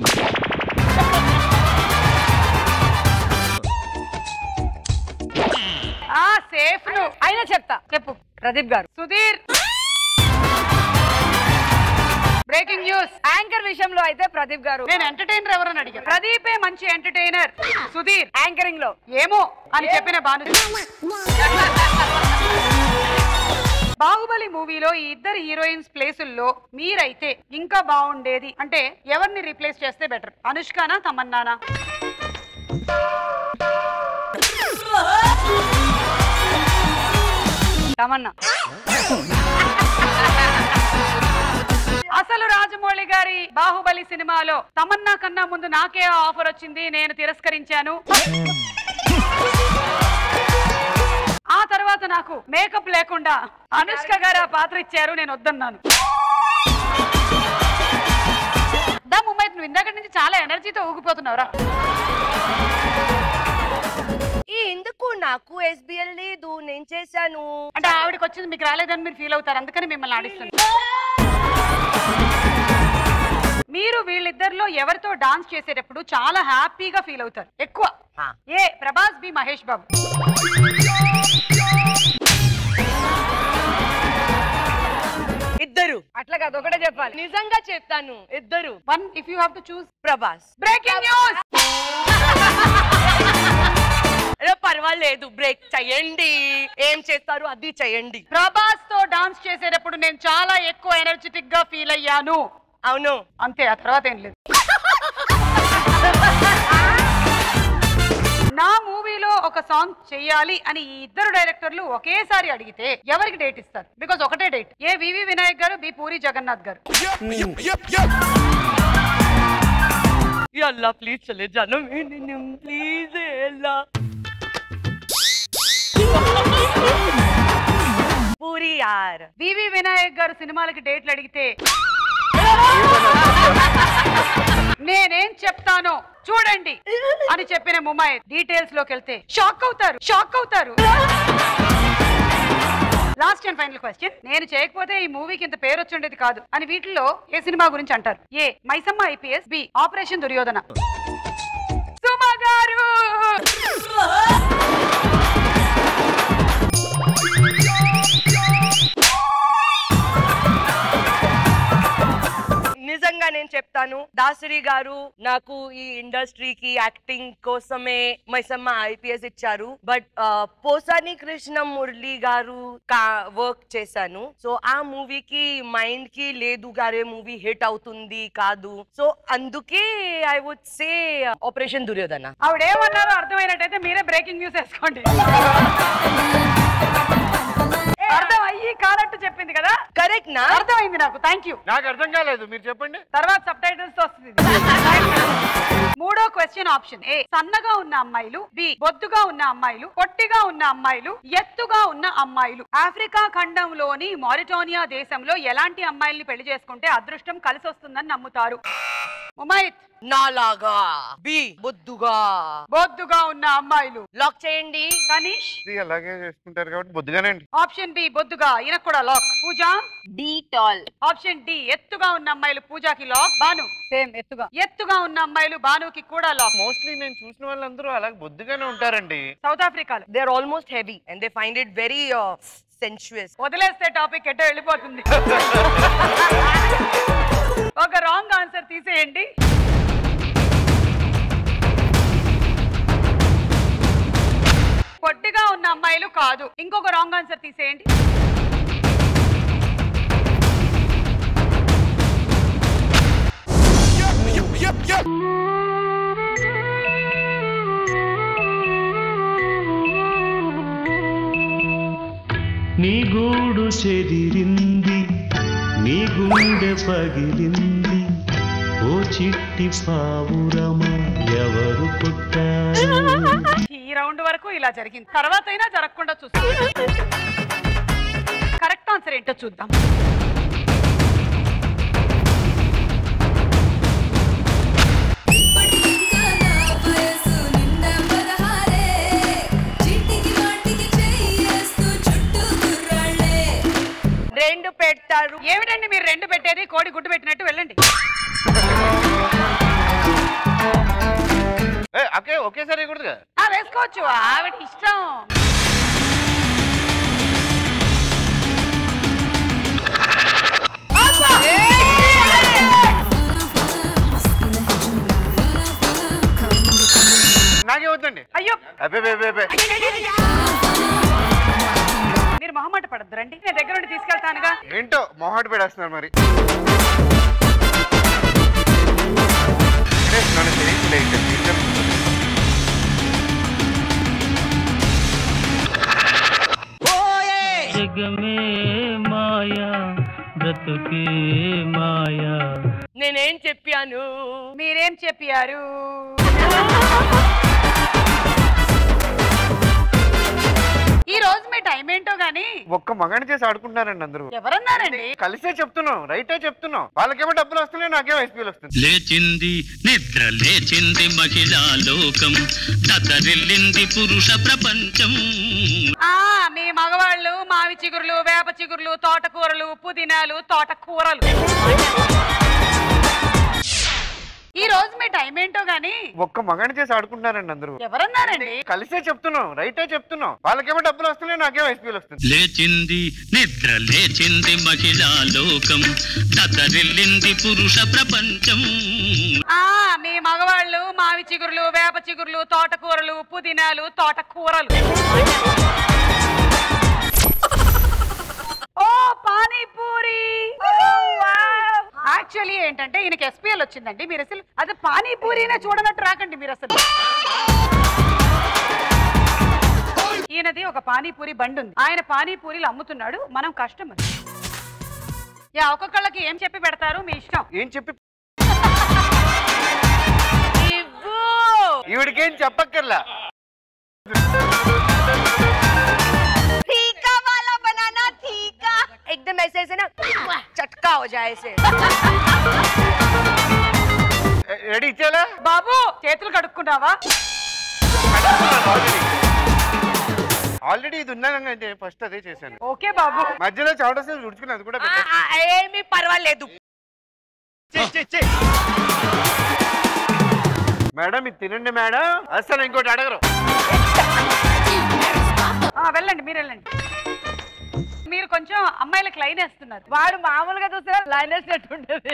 ఆ సేఫ్ ను అయినా చెప్తా చెప్పు ప్రదీప్ గారు సుధీర్ బ్రేకింగ్ న్యూస్ యాంకర్ విషయంలో అయితే ప్రదీప్ గారు నేను ఎంటర్టైనర్ ఎవరని అడిగాను ప్రదీపే మంచి ఎంటర్టైనర్ సుధీర్ యాంకరింగ్ లో ఏమో అని చెప్పిన భాను బాహుబలి మూవీలో ఈ ఇద్దరు హీరోయిన్స్ ప్లేసుల్లో మీరైతే ఇంకా బాగుండేది అంటే ఎవరిని రీప్లేస్ చేస్తే బెటర్ అనుష్కానా తమన్నానా తమన్నా అసలు రాజమౌళి గారి బాహుబలి సినిమాలో తమన్నా కన్నా ముందు నాకే ఆఫర్ వచ్చింది నేను తిరస్కరించాను ఆ తర్వాత నాకు మేకప్ లేకుండా అనుష్క గారు ఆ పాత్ర ఇచ్చారు నేను వద్దన్నాను దా ముంబై నువ్వు ఇందాక నుంచి చాలా ఎనర్జీతో ఊగిపోతున్నావురా ఈ ఎందుకు నాకు ఎస్బిఎల్ లేదు నేను చేశాను అంటే ఆవిడకి వచ్చింది మీకు రాలేదని మీరు ఫీల్ అవుతారు అందుకని మిమ్మల్ని ఆడిస్తుంది మీరు వీళ్ళిద్దరిలో ఎవరితో డాన్స్ చేసేటప్పుడు చాలా హ్యాపీగా ఫీల్ అవుతారు ఎక్కువ ఏ ప్రభాస్ బి మహేష్ బాబు ఇద్దరు అట్లా కాదు ఒకటే చెప్పాలి నిజంగా చెప్తాను ఇద్దరు one if you have to choose Prabhas breaking news అరే పర్వాలేదు బ్రేక్ చేయండి ఏం చేస్తారు అది చేయండి ప్రభాస్ తో డాన్స్ చేసేటప్పుడు నేను చాలా ఎక్కువ ఎనర్జెటిక్ గా ఫీల్ అయ్యాను అవును అంతే ఆ తర్వాత ఏం లేదు నా మూవీలో ఒక సాంగ్ చెయ్యాలి అని ఈ ఇద్దరు డైరెక్టర్లు ఒకేసారి అడిగితే ఎవరికి డేట్ ఇస్తారు బికాస్ ఒకటే డేట్ ఏ వివి వినాయక్ గారు బి పూరి జగన్నాథ్ గారు అల్లా ప్లీజ్ చలే జాను ప్లీజ్ అల్లా పూరి యార్ వివి వినాయక్ గారు సినిమాలకి డేట్లు అడిగితే నేనేం చెప్తానో చూడండి అని చెప్పిన ముమ్మాయి డీటెయిల్స్ లోకి వెళ్తే షాక్ అవుతారు షాక్ అవుతారు లాస్ట్ అండ్ ఫైనల్ క్వశ్చన్ నేను చేయకపోతే ఈ మూవీకి ఇంత పేరు వచ్చి కాదు అని వీటిలో ఏ సినిమా గురించి అంటారు A Maisamma IPS B Operation Duryodhana Suma గారు నిజంగా నేను చెప్తాను దాసరి గారు నాకు ఈ ఇండస్ట్రీకి యాక్టింగ్ కోసమే మైసమ్మ ఐపీఎస్ ఇచ్చారు బట్ పోసాని కృష్ణ మురళి గారు వర్క్ చేశాను సో ఆ మూవీకి మైండ్ కి లేదు గారే మూవీ హిట్ అవుతుంది కాదు సో అందుకే I would say Operation Duryodhana ఆవిడ ఏమన్నారో అర్థమైనట్టయితే మీరే బ్రేకింగ్ న్యూస్ వేసుకోండి అర్థం అయ్యి కానట్టు చెప్పింది కదా కరెక్ట్ నా అర్థమైంది నాకు థ్యాంక్ యూ నాకు అర్థం కాలేదు మీరు చెప్పండి తర్వాత సబ్ టైటిల్స్ తో వస్తుంది ఇది. మూడో క్వశ్చన్ ఆప్షన్ ఏ సన్నగా ఉన్న అమ్మాయిలు బి బొద్దుగా ఉన్న అమ్మాయిలు పొట్టిగా ఉన్న అమ్మాయిలు ఎత్తుగా ఉన్న అమ్మాయిలు ఆఫ్రికా ఖండంలోని మారిటోనియా దేశంలో ఎలాంటి అమ్మాయిల్ని పెళ్లి చేసుకుంటే అదృష్టం కలిసి వస్తుందని నమ్ముతారు ముమైత్ నాలాగా బి బొద్దుగా బొద్దుగా ఉన్న అమ్మాయిలు లాక్ చేయండి తనీష్ ఇది అలాగే చేసుకుంటారు కాబట్టి బొద్దుగానండి ఆప్షన్ బి బొద్దుగా ఈయనకు కూడా lock Pooja D tall option D ఎత్తుగా ఉన్న అమ్మాయిలు పూజకి లాక్ బాను సేమ్ ఎత్తుగా ఎత్తుగా ఉన్న అమ్మాయిలు బానుకి కూడా లాక్ మోస్ట్లీ నేను చూసిన వాళ్ళందరూ అలాగే బొద్దుగానే ఉంటారండి సౌత్ ఆఫ్రికాలో they are almost heavy and they find it very sensuous వదిలేస్తే టాపిక్ ఎటో వెళ్ళిపోతుంది ఒక రాంగ్ ఆన్సర్ తీసేయండి పొట్టిగా ఉన్న అమ్మాయిలు కాదు ఇంకొక రాంగ్ ఆన్సర్ తీసేయండి నీ గూడు చెదిరింది నీ గుండె పగిలింది ఓ చిట్టి పావురమ ఎవరు కొట్టారు ఈ రౌండ్ వరకు ఇలా జరిగింది తర్వాత అయినా జరగకుండా చూస్తాం కరెక్ట్ ఆన్సర్ ఏంటో చూద్దాం వయసు నిండా పదహారే చీటికి మాటికి చెయ్యేస్తూ చుట్టూ కుర్రాళ్ళే రెండు పెడతారు ఏమిటండి మీరు రెండు పెట్టేది కోడి గుడ్డు పెట్టినట్టు వెళ్ళండి ఏ, అకే ఒకేసారి వేయకూడదుగా ఆ, వేసుకోవచ్చు ఆవిడ ఇష్టం నాకే వద్దండి అయ్యో అబ్బే బే, బే, బే. మీరు మొహమాట పడద్దు రండి నేను దగ్గర నుండి తీసుకెళ్తానుగా ఏంటో మొహాట పెడేస్తున్నారు మరి ఏ, నన్ను తెలియకుండా ఏంటి? ఇంకా జగమే మాయా బ్రతుకే మాయా నేనేం చెప్పాను మీరేం చెప్పారు ఈ రోజు మీ టైం ఏంటో గానీ ఒక్క మగాని చేసి ఆడుకుంటున్నారండి అందరూ ఎవరన్నారండి కలిసే చెప్తున్నాం రైటే చెప్తున్నాం వాళ్ళకేమో డబ్బులు వస్తున్నాయి నాకేమో ఎస్పీలు వస్తుంది లేచింది నిద్ర లేచింది మహిళా లోకం దద్దరిల్లింది పురుష ప్రపంచం ఆ మీ మగవాళ్ళు మావి చిగురులు వేప చిగురులు తోటకూరలు పుదీనాలు తోటకూరలు ఈ రోజు మీ టైం ఏంటో గానీ ఒక్క మగాని చేసి ఆడుకుంటున్నారండి అందరూ ఎవరన్నారండి కలిసే చెప్తున్నాం రైటే చెప్తున్నాం వాళ్ళకేమో డబ్బులు వస్తున్నాయి నాకేమో ఎస్పీలు వస్తుంది లేచింది నిద్ర లేచింది మహిళా లోకం దద్దరిల్లింది పురుష ప్రపంచం ఆ మీ మగవాళ్ళు మావి చిగురులు వేప చిగురులు తోటకూరలు పుదీనాలు తోటకూరలు ఓ పానీపూరి యాక్చువల్లీ ఏంటంటే ఈయనకి ఎస్పీఎల్ వచ్చిందండి మీరు అసలు అది పానీపూరినే చూడనట్టు రాకండి మీరు అసలు ఈయనది ఒక పానీపూరి బండి ఉంది ఆయన పానీపూరీలు అమ్ముతున్నాడు మనం కస్టమర్ యా ఒక్కొక్కళ్ళకి ఏం చెప్పి పెడతారు మీ ఇష్టం ఏం చెప్పి ఈవిడికేం చెప్పక్కర్లా फीका वाला बनाना फीका एकदम ऐसे ऐसे ना चटका हो जाए ऐसे రెడీ ఇచ్చేలా బాబు చేతులు కడుక్కున్నావా ఆల్రెడీ ఇది ఉన్నానంటే ఫస్ట్ అదే చేశాను ఓకే బాబు మధ్యలో చౌడసేపు తుడుచుకుని అది కూడా ఆ, పెట్టాను. ఆ, ఏమీ పర్వాలేదు మేడం ఇది తినండి మేడం అసలు ఇంకోటి అడగరు ఆ, వెళ్ళండి మీరు వెళ్ళండి మీరు కొంచెం అమ్మాయిలకు లైన్ వేస్తున్నారు వాడు మామూలుగా చూస్తే లైన్ వేసినట్టుంటది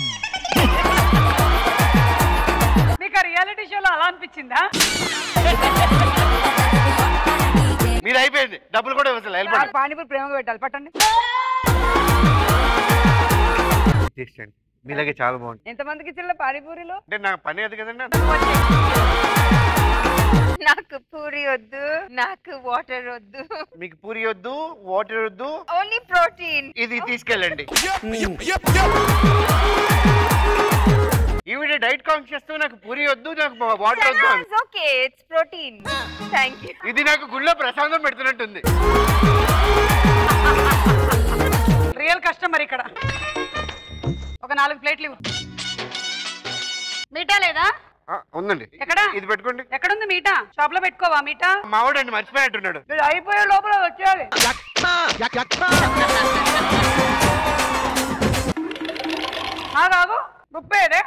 మీకు ఆ రియాలిటీ షోలో అలా అనిపించిందా మీరు అయిపోయింది డబ్బులు కూడా ఇవ్వాలి వెళ్ళిపోండి పానీపూరి ప్రేమగా పెట్టాలి పట్టండి చేసేయండి. మీలాగే చాలా బాగుంది ఎంతమందికి ఇచ్చిన పానీపూరిలో అంటే నా పని అది కదండి నాకు పూరి వద్దు నాకు వాటర్ వద్దు మీకు పూరి వద్దు వాటర్ వద్దు ఓన్లీ ప్రోటీన్ ఇది తీసుకెళ్ళండి ఈవిడ డైట్ కాన్షియస్ తో నాకు పూరి వద్దు నాకు వాటర్ వద్దు అంది. Okay it's protein thank you ఇది నాకు గుళ్ళో ప్రసాదం పెడుతున్నట్టుంది రియల్ కస్టమర్ ఇక్కడ ఒక నాలుగు ప్లేట్లు ఇవ్వు. మీటా లేదా ఆ, ఉందండి ఎక్కడ ఇది పెట్టుకోండి ఎక్కడుంది మీటా షాప్ లో పెట్టుకోవా మీటా మావాడండి మర్చిపోయినట్టున్నాడు మీరు అయిపోయే లోపల వచ్చేయాలి కాదు ముప్పైదే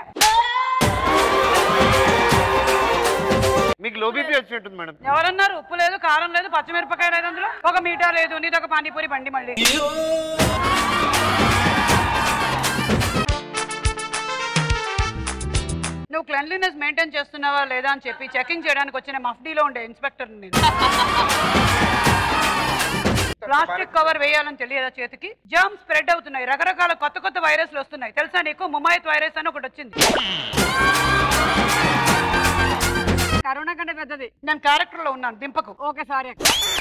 మీకు లో బీపీ వచ్చినట్టుంది మేడం ఎవరన్నారు ఉప్పు లేదు కారం లేదు పచ్చిమిరపకాయ లేదు అందులో ఒక మీటా లేదు నీదొక పానీపూరి బండి మళ్ళీ నువ్వు క్లెన్లీనెస్ మెయింటైన్ చేస్తున్నావా లేదా అని చెప్పి చెకింగ్ చేయడానికి వచ్చిన మఫ్డీలో ఉండే ఇన్స్పెక్టర్ నేను ప్లాస్టిక్ కవర్ వేయాలని తెలియదా చేతికి జర్మ్ స్ప్రెడ్ అవుతున్నాయి రకరకాల కొత్త కొత్త వైరస్లు వస్తున్నాయి తెలుసా నీకు ముమాయత్ వైరస్ అని ఒకటి వచ్చింది కరోనా కంటే పెద్దది నేను క్యారెక్టర్ లో ఉన్నాను దింపకు ఓకే సారీ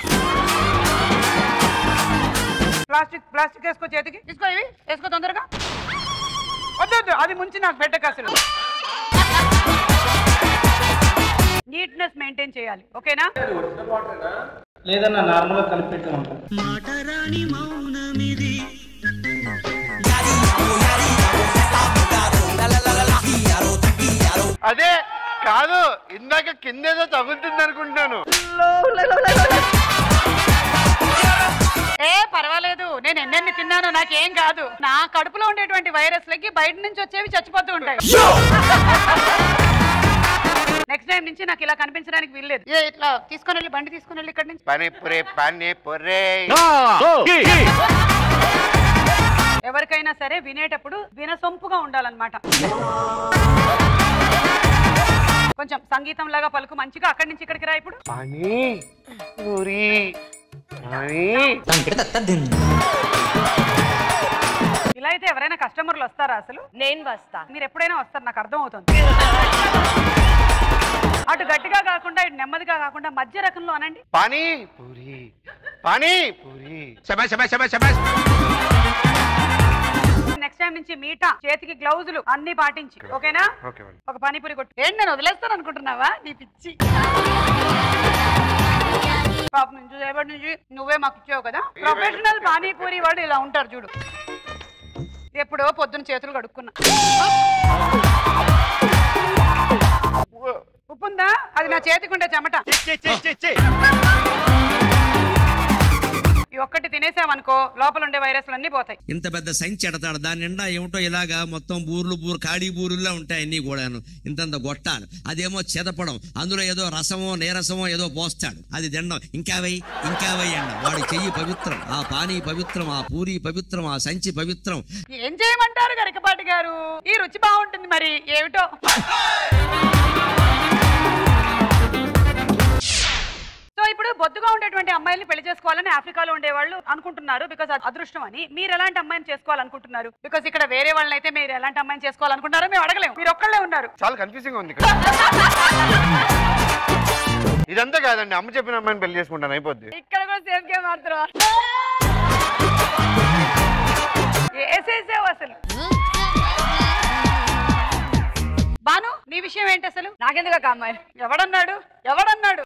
ప్లాస్టిక్ ప్లాస్టిక్ వేసుకో చేతికి తీసుకో ఇవి వేసుకో తొందరగా వద్దు వద్దు అది ముంచి నాకు పెట్టక అసలు నీట్నెస్ మెయింటైన్ చేయాలి ఓకేనా లేదన్నా నార్మల్గా కలిపి పెట్టాను అదే కాదు ఇందాక కిందేదో తగులుతుంది అనుకుంటున్నాను ఏ పర్వాలేదు నేను ఎన్నెన్ని తిన్నాను నాకేం కాదు నా కడుపులో ఉండేటువంటి వైరస్లకి బయట నుంచి వచ్చేవి చచ్చిపోతూ ఉంటాయి నెక్స్ట్ టైం నుంచి నాకు ఇలా కనిపించడానికి వీల్లేదు ఏ ఇట్లా తీసుకొని వెళ్ళి బండి తీసుకొని వెళ్ళి ఇక్కడ నుంచి పానీపురే పానీపురే ఎవరికైనా సరే వినేటప్పుడు వినసొంపుగా ఉండాలన్నమాట కొంచెం సంగీతం లాగా పలుకు మంచిగా అక్కడి నుంచి ఇక్కడికి రా ఇప్పుడు పానీ పూరి పానీ ఇలా అయితే ఎవరైనా కస్టమర్లు వస్తారా అసలు నేను వస్తా మీరు ఎప్పుడైనా వస్తారు నాకు అర్థం అవుతుంది అటు గట్టిగా కాకుండా ఇటు నెమ్మదిగా కాకుండా మధ్య రకంలో అనండి పానీ పూరి పానీ పూరి నెక్స్ట్ టైం నుంచి మీట చేతికి గ్లౌజులు అన్ని పాటించి ఓకేనా ఓకే మేడం ఒక పానీపూరి కొట్టు ఏంటి నేను వదిలేస్తాను అనుకుంటున్నావా నీ పిచ్చి పాప నుంచి రేపటి నుంచి నువ్వే మాకు ఇచ్చావు కదా ప్రొఫెషనల్ పానీపూరి వాడు ఇలా ఉంటారు చూడు ఎప్పుడో పొద్దున చేతులు కడుక్కున్నా ఉప్పు ఉందా అది నా చేతికి ఉండే చెమట ఈ ఒక్కటి తినేసామనుకో లోపల ఉండే వైరస్లు అన్ని పోతాయి ఇంత పెద్ద సంచి ఎడతాడు దాని నిండా ఏమిటో ఇలాగా మొత్తం బూర్లు బూరు కాడి బూరుల్లో ఉంటాయి అన్ని కూడాను ఇంతంత గొట్టాలు అదేమో చెదపడం అందులో ఏదో రసమో నీరసమో ఏదో పోస్తాడు అది తినడం ఇంకా వై ఇంకా వై అండ వాడి చెయ్యి పవిత్రం ఆ పానీ పవిత్రం ఆ పూరి పవిత్రం ఆ సంచి పవిత్రం ఏం చేయమంటారు గరికపాటి గారు ఈ రుచి బాగుంటుంది మరి ఏమిటో సో ఇప్పుడు బొద్దుగా ఉండేటువంటి అమ్మాయిల్ని పెళ్లి చేసుకోవాలని ఆఫ్రికాలో ఉండేవాళ్ళు అనుకుంటున్నారు బికాస్ అదృష్టం అని మీరు ఎలాంటి అమ్మాయిని చేసుకోవాలనుకుంటున్నారు బికాస్ ఇక్కడ వేరే వాళ్ళని అయితే మీరు ఎలాంటి అమ్మాయిని చేసుకోవాలనుకుంటున్నారో మేము అడగలేము మీరు ఒక్కళ్ళే ఉన్నారు చాలా కన్ఫ్యూజింగ్ ఉంది ఇక్కడ ఇదంతా కాదండి అమ్మ చెప్పిన అమ్మాయిని పెళ్లి చేసుకుంటాను అయిపోద్ది ఇక్కడ కూడా సేమ్ గేమ్ ఆడుతున్నా వేసేసావు అసలు బాను నీ విషయం ఏంటి అసలు నాకెందుకు ఒక అమ్మాయి ఎవడన్నాడు ఎవడన్నాడు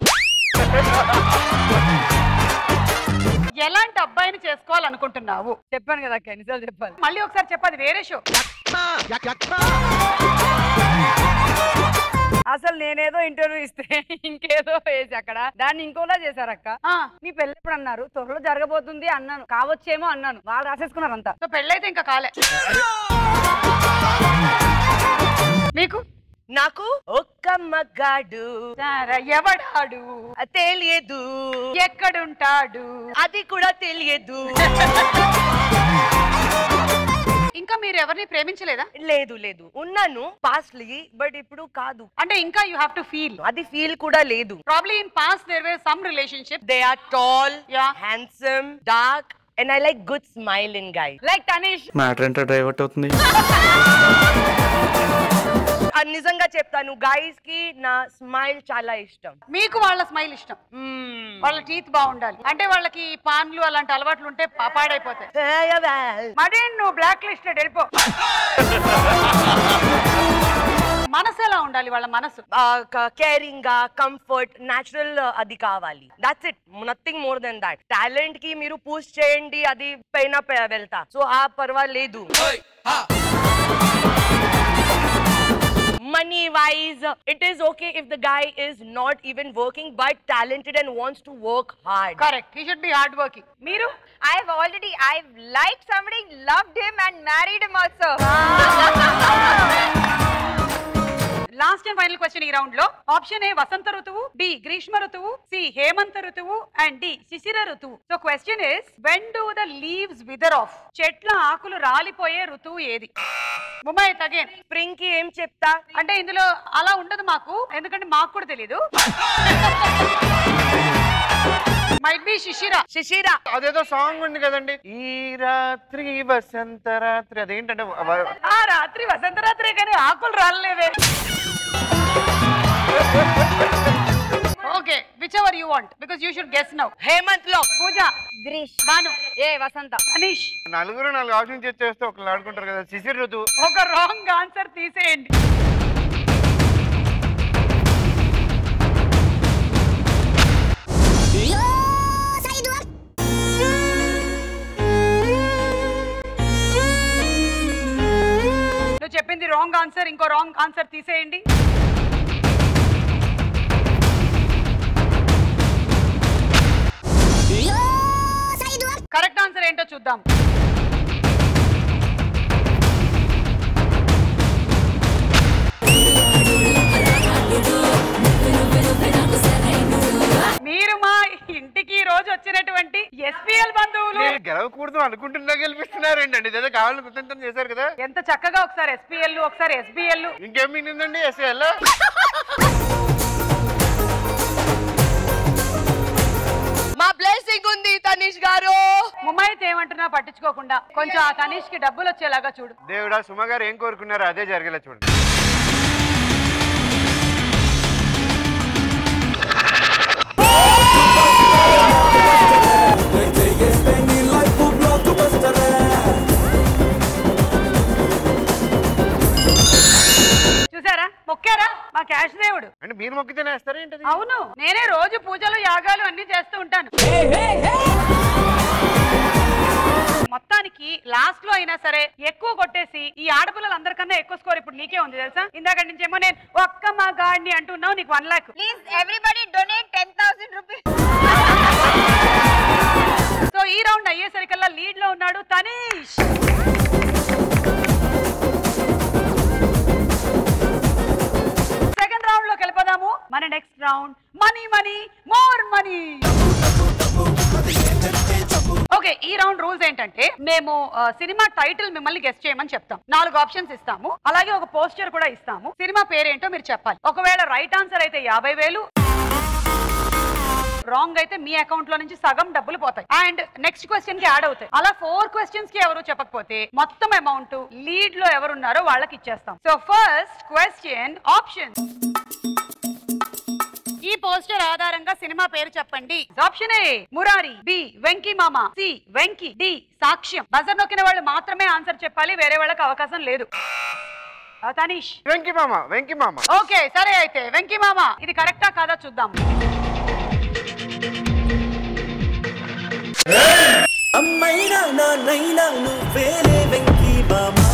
ఎలాంటి అబ్బాయిని చేసుకోవాలనుకుంటున్నావు చెప్పాను కదా అక్క ఎన్నిసార్లు చెప్పాలి మళ్ళీ ఒకసారి చెప్పది వేరే షో అసలు నేనేదో ఇంటర్వ్యూ ఇస్తే ఇంకేదో వేసి అక్కడ దాన్ని ఇంకోలా చేశారు అక్క మీ పెళ్ళి ఎప్పుడు అన్నారు త్వరలో జరగబోతుంది అన్నాను కావచ్చేమో అన్నాను వాళ్ళు రాసేసుకున్నారు అంతా సో పెళ్ళైతే ఇంకా కాలే మీకు నాకు ఒక్క మగాడు ఎవడాడు తెలియదు ఎక్కడుంటాడు అది కూడా తెలియదు ఇంకా మీరు ఎవరిని ప్రేమించలేదా లేదు లేదు ఉన్నాను పాస్ట్లీ బట్ ఇప్పుడు కాదు అంటే ఇంకా యూ హావ్ టు ఫీల్ అది ఫీల్ కూడా లేదు probably in past there were some relationship they are tall handsome dark and I like good smile in guy like Tanish matter ఏంటో డైవర్ట్ అవుతుంది నిజంగా చెప్తాను గైస్ కి నా స్మైల్ చాలా ఇష్టం మీకు వాళ్ళ స్మైల్ ఇష్టం వాళ్ళ టీత్ బాగుండాలి అంటే వాళ్ళకి పాన్లు అలాంటి అలవాట్లు ఉంటే పా- పాడైపోతాయి మరి నువ్వు బ్లాక్ లిస్ట్ వెళ్ళిపో మనసు ఎలా ఉండాలి వాళ్ళ మనసు కేరింగ్ గా కంఫర్ట్ న్యాచురల్ అది కావాలి that's it nothing more than that talent కి మీరు పూస్ చేయండి అది పైన పే- వెళ్తా సో ఆ పర్వాలేదు money wise it is okay if the guy is not even working but talented and wants to work hard correct he should be hard working మీరు I've already I've liked somebody, loved him and married him also. Last and final question ఈ round లో option A వసంత ఋతువు B గ్రీష్మ ఋతువు C హేమంత ఋతువు and D శిశిర ఋతువు so question is when do the leaves wither off చెట్ల ఆకులు రాలిపోయే ఋతువు ఏది ముమ్మై అగైన్ స్ప్రింగ్ కి ఏం చెప్తా అంటే ఇందులో అలా ఉండదు మాకు ఎందుకంటే మాకు కూడా తెలీదు మైట్ బి శిశిర శిశిర అదేదో సాంగ్ ఉంది కదండి ఈ రాత్రి వసంత రాత్రి అదేంటంటే వ- ఆ రాత్రి వసంత రాత్రి కానీ ఆకులు రాలేవే okay whichever you want because you should guess now హేమంత్ లో పూజ గ్రీష్ బాను ఏ వసంత అనీష్ నలుగురు నాలుగు ఆప్షన్ చేస్తే ఒకళ్ళు ఆడుకుంటారు కదా శిశిర్ ఋతువు ఒక రాంగ్ ఆన్సర్ తీసేయండి నువ్వు చెప్పింది రాంగ్ ఆన్సర్ ఇంకో రాంగ్ ఆన్సర్ తీసేయండి కరెక్ట్ ఆన్సర్ ఏంటో చూద్దాం మీరు మా ఇంటికి ఈ రోజు వచ్చినటువంటి ఎస్పీఎల్ బంధువులు నేను గెలవకూడదు అనుకుంటున్నా గెలిపిస్తున్నారండి అండి ఇదేదో కావాలని కుతంత్రం చేశారు కదా ఎంత చక్కగా ఒకసారి ఎస్పీఎల్ ఒకసారి ఎస్బీఎల్ ఇంకేం మిగిలిందండి ఎస్ఏఎల్ మా బ్లెస్సింగ్ ఉంది తనీష్ గారు ముమ్మాయిత్ ఏమంటున్నా పట్టించుకోకుండా కొంచెం ఆ తనీష్ కి డబ్బులు వచ్చేలాగా చూడు దేవుడా సుమ గారు ఏం కోరుకున్నారో అదే జరిగేలా చూడండి మొక్కారా మా క్యాష్ దేవుడు అంటే మీరు మొక్కితేనే వేస్తారా ఏంటది అవును నేనే రోజు పూజలు యాగాలు అన్ని చేస్తూ ఉంటాను మొత్తానికి లాస్ట్ లో అయినా సరే ఎక్కువ కొట్టేసి ఈ ఆడపిల్లలు అందరికన్నా ఎక్కువ స్కోర్ ఇప్పుడు నీకే ఉంది తెలుసా ఇందాక నుంచేమో నేను ఒక్క మా గాడిని అంటున్నావు నీకు one lakh please everybody donate ten thousand rupees so ఈ రౌండ్ అయ్యేసరికల్లా లీడ్ లో ఉన్నాడు తనీష్ సెకండ్ రౌండ్ లోకి వెళ్ళిపోదాము మన next round money money more money okay ఈ రౌండ్ రూల్స్ ఏంటంటే మేము ఆ, సినిమా టైటిల్ మిమ్మల్ని గెస్ట్ చేయమని చెప్తాం నాలుగు ఆప్షన్స్ ఇస్తాము అలాగే ఒక పోస్టర్ కూడా ఇస్తాము సినిమా పేరేంటో మీరు చెప్పాలి ఒకవేళ రైట్ ఆన్సర్ అయితే యాభై వేలు రాంగ్ అయితే మీ అకౌంట్ లో నుంచి సగం డబ్బులు పోతాయి అండ్ నెక్స్ట్ క్వశ్చన్ కి యాడ్ అవుతాయి అలా ఫోర్ క్వశ్చన్స్ కి ఎవరు చెప్పకపోతే మొత్తం అమౌంట్ లీడ్ లో ఎవరున్నారో వాళ్ళకి ఇచ్చేస్తాం సో ఫస్ట్ క్వశ్చన్ ఆప్షన్ ఈ పోస్టర్ ఆధారంగా సినిమా పేరు చెప్పండి option A Murari B Venky Mama C Venky D Sakshyam buzzer నొక్కిన వాళ్ళు మాత్రమే ఆన్సర్ చెప్పాలి వేరే వాళ్ళకి అవకాశం లేదు ఆ, తనీష్ వెంకి మామ వెంకి మామ ఓకే సరే అయితే వెంకీ మామ ఇది కరెక్టా కాదా చూద్దాం అమ్మైనా నాన్నైనా నువ్వేలే వెంకీ మామా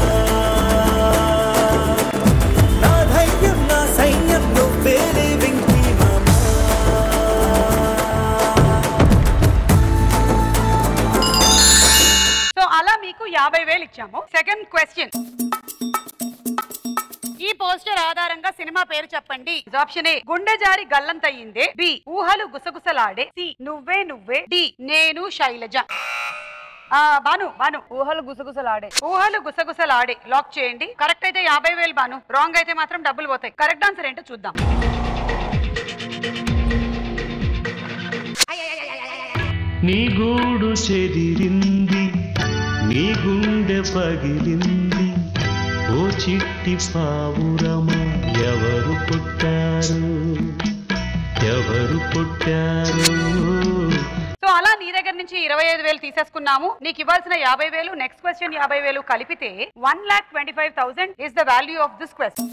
నా ధైర్యం నా సైన్యం నువ్వేలే వెంకీ మామా సో అలా మీకు యాభై వేలు ఇచ్చాము సెకండ్ క్వశ్చన్ ఈ పోస్టర్ ఆధారంగా సినిమా పేరు చెప్పండి ఆప్షన్ ఏ గుండె జారి గల్లంతయ్యిందే బి ఊహలు గుసగుసలాడే సి నువ్వే నువ్వే డి నేను శైలజ ఆ బాను బాను ఊహలు గుసగుసలాడే ఊహలు గుసగుసలాడే లాక్ చేయండి కరెక్ట్ అయితే యాభై వేలు బాను రాంగ్ అయితే మాత్రం డబ్బులు పోతాయి కరెక్ట్ ఆన్సర్ ఏంటో చూద్దాం నీ గూడు చెదిరింది నీ గుండె పగిలింది ఓ చిట్టి పావురమా ఎవరు పుట్టారు ఎవరు పుట్టారు సో అలా నీ దగ్గర నుంచి ఇరవై ఐదు వేలు తీసేసుకున్నాము నీకు ఇవ్వాల్సిన యాభై వేలు నెక్స్ట్ క్వశ్చన్ యాభై వేలు కలిపితే one lakh twenty five thousand is the value of this question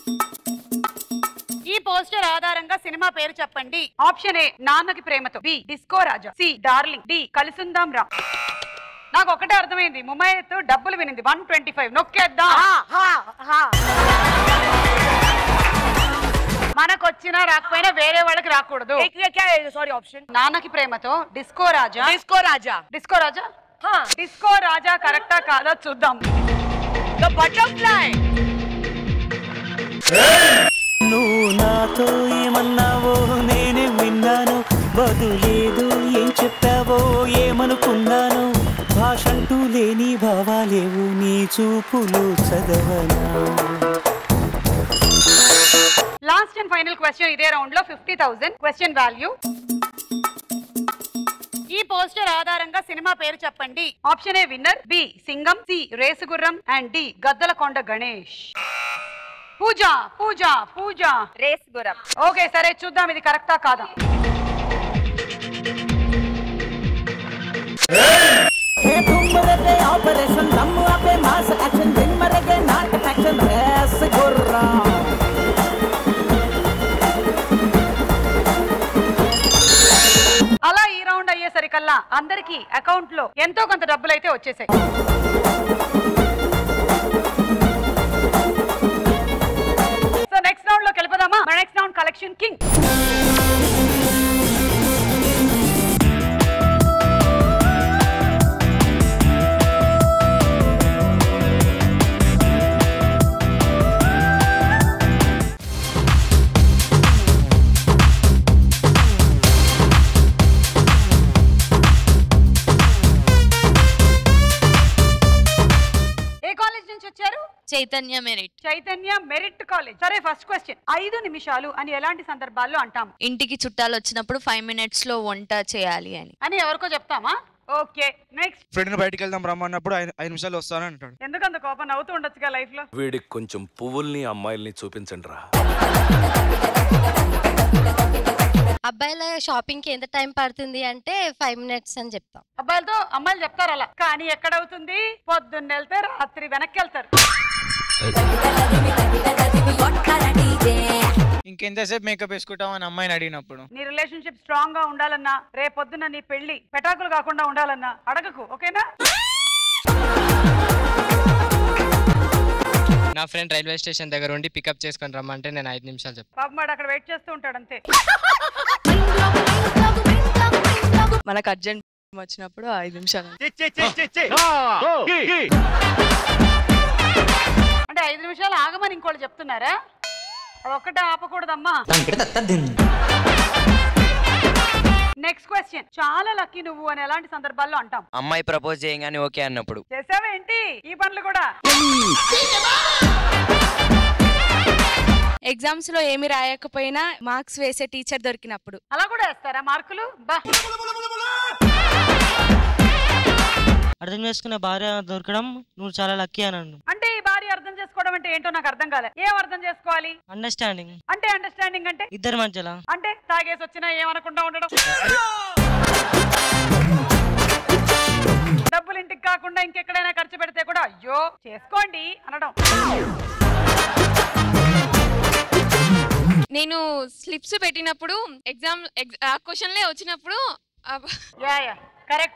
ఈ పోస్టర్ ఆధారంగా సినిమా పేరు చెప్పండి option A Nannaki Prematho B Disco Raja C Darling D Kalisundam Ra నాకు ఒకటే అర్థమైంది ముమ్మాయితో డబ్బులు వినింది వన్ ట్వంటీ ఫైవ్ నొక్కేద్దాం మనకు వచ్చినా రాకపోయినా వేరే వాళ్ళకి రాకూడదు sorry option Nannaki Prematho Disco Raja Disco Raja Disco Raja Disco Raja కరెక్టా కాదా చూద్దాం ద బటర్ఫ్లై నువ్వు నాతో ఏమన్నావో నేనే విన్నాను బదులేదు ఏం చెప్పావో ఏమనుకున్నాను భాషంటూ లేని భావాలేవు నీ చూపులు చదవనా లాస్ట్ అండ్ ఫైనల్ క్వశ్చన్ ఇదే రౌండ్ లో ఫిఫ్టీ థౌసండ్ క్వశ్చన్ వాల్యూ ఈ పోస్టర్ ఆధారంగా సినిమా పేరు చెప్పండి option A winner B Singam C Race Gurram and D Gaddalakonda Ganesh Pooja Pooja Pooja race Gurram okay సరే చూద్దాం ఇది కరెక్టా కాదా హే తుమ్మరగే ఆపరేషన్ దమ్ము ఆపే మాస్ యాక్షన్ దిమ్మరగే నాట్ యాక్షన్ రేస్ గుర్రా అలా ఈ రౌండ్ అయ్యేసరికల్లా అందరికి అకౌంట్ లో ఎంతో కొంత డబ్బులు అయితే వచ్చేసాయి సో నెక్స్ట్ రౌండ్ లోకి వెళ్ళిపోదామా మన నెక్స్ట్ రౌండ్ కలెక్షన్ కింగ్ ఏ కాలేజ్ నుంచి వచ్చారు Chaitanya merit Chaitanya merit college సరే ఫస్ట్ క్వశ్చన్ ఐదు నిమిషాలు అని ఎలాంటి సందర్భాల్లో అంటాము ఇంటికి చుట్టాలు వచ్చినప్పుడు ఫైవ్ మినిట్స్ లో వంట చేయాలి అని అని ఎవరికో చెప్తామా ఓకే నెక్స్ట్ ఫ్రెండ్ బయటికి వెళ్దాం రమ్మన్నప్పుడు ఐదు ఐదు నిమిషాలు వస్తాను అంటాడు ఎందుకంత కోపం నవ్వుతూ ఉండొచ్చుగా లైఫ్ లో వీడికి కొంచెం పువ్వుల్ని అమ్మాయిల్ని చూపించండి రా అబ్బాయిల షాపింగ్ కి ఎంత టైం పడుతుంది అంటే ఫైవ్ మినిట్స్ అని చెప్తాం అబ్బాయిలతో అమ్మాయిలు చెప్తారు అలా కానీ ఎక్కడవుతుంది పొద్దున్న వెళ్తే రాత్రి వెనక్కి వెళ్తారు ఇంకెంతసేపు మేకప్ వేసుకుంటావు అని అమ్మాయిని అడిగినప్పుడు నీ రిలేషన్షిప్ స్ట్రాంగ్ గా ఉండాలన్నా రేపొద్దున నీ పెళ్లి పెటాకులు కాకుండా ఉండాలన్నా అడగకు ఓకేనా నా ఫ్రెండ్ రైల్వే స్టేషన్ దగ్గర ఉండి పికప్ చేసుకొని రమ్మంటే నేను ఐదు నిమిషాలు చెప్తాను పాపం వాడు అక్కడ వెయిట్ చేస్తూ ఉంటాడు అంతే మనకు అర్జెంట్ వచ్చినప్పుడు ఐదు నిమిషాలు అంటే ఐదు నిమిషాలు ఆగమని ఇంకోళ్ళు చెప్తున్నారా అది ఒక్కటే ఆపకూడదమ్మా నెక్స్ట్ క్వశ్చన్ చాలా లక్కీ నువ్వు అని ఎలాంటి సందర్భాల్లో అంటాం అమ్మాయి ప్రపోజ్ చేయగానే ఓకే అన్నప్పుడు చేసావేంటి ఈ పనులు కూడా ఎగ్జామ్స్ లో ఏమి రాయకపోయినా మార్క్స్ వేసే టీచర్ దొరికినప్పుడు అలా కూడా వేస్తారా మార్కులు బా అర్థం చేసుకునే భార్య దొరకడం నువ్వు చాలా లక్కీ అని అన్ను అంటే ఈ భార్య అర్థం చేసుకోవడం అంటే ఏంటో నాకు అర్థం కాలే ఏం అర్థం చేసుకోవాలి అండర్స్టాండింగ్ అంటే అండర్స్టాండింగ్ అంటే ఇద్దరి మధ్యలో అంటే తాగేసి వచ్చినా ఏమనకుండా ఉండడం డబ్బులు ఇంటికి కాకుండా ఇంకెక్కడైనా ఖర్చు పెడితే కూడా అయ్యో చేసుకోండి అనడం నేను స్లిప్స్ పెట్టినప్పుడు ఎగ్జామ్ ఆ క్వశ్చన్లే వచ్చినప్పుడు యా యా కరెక్ట్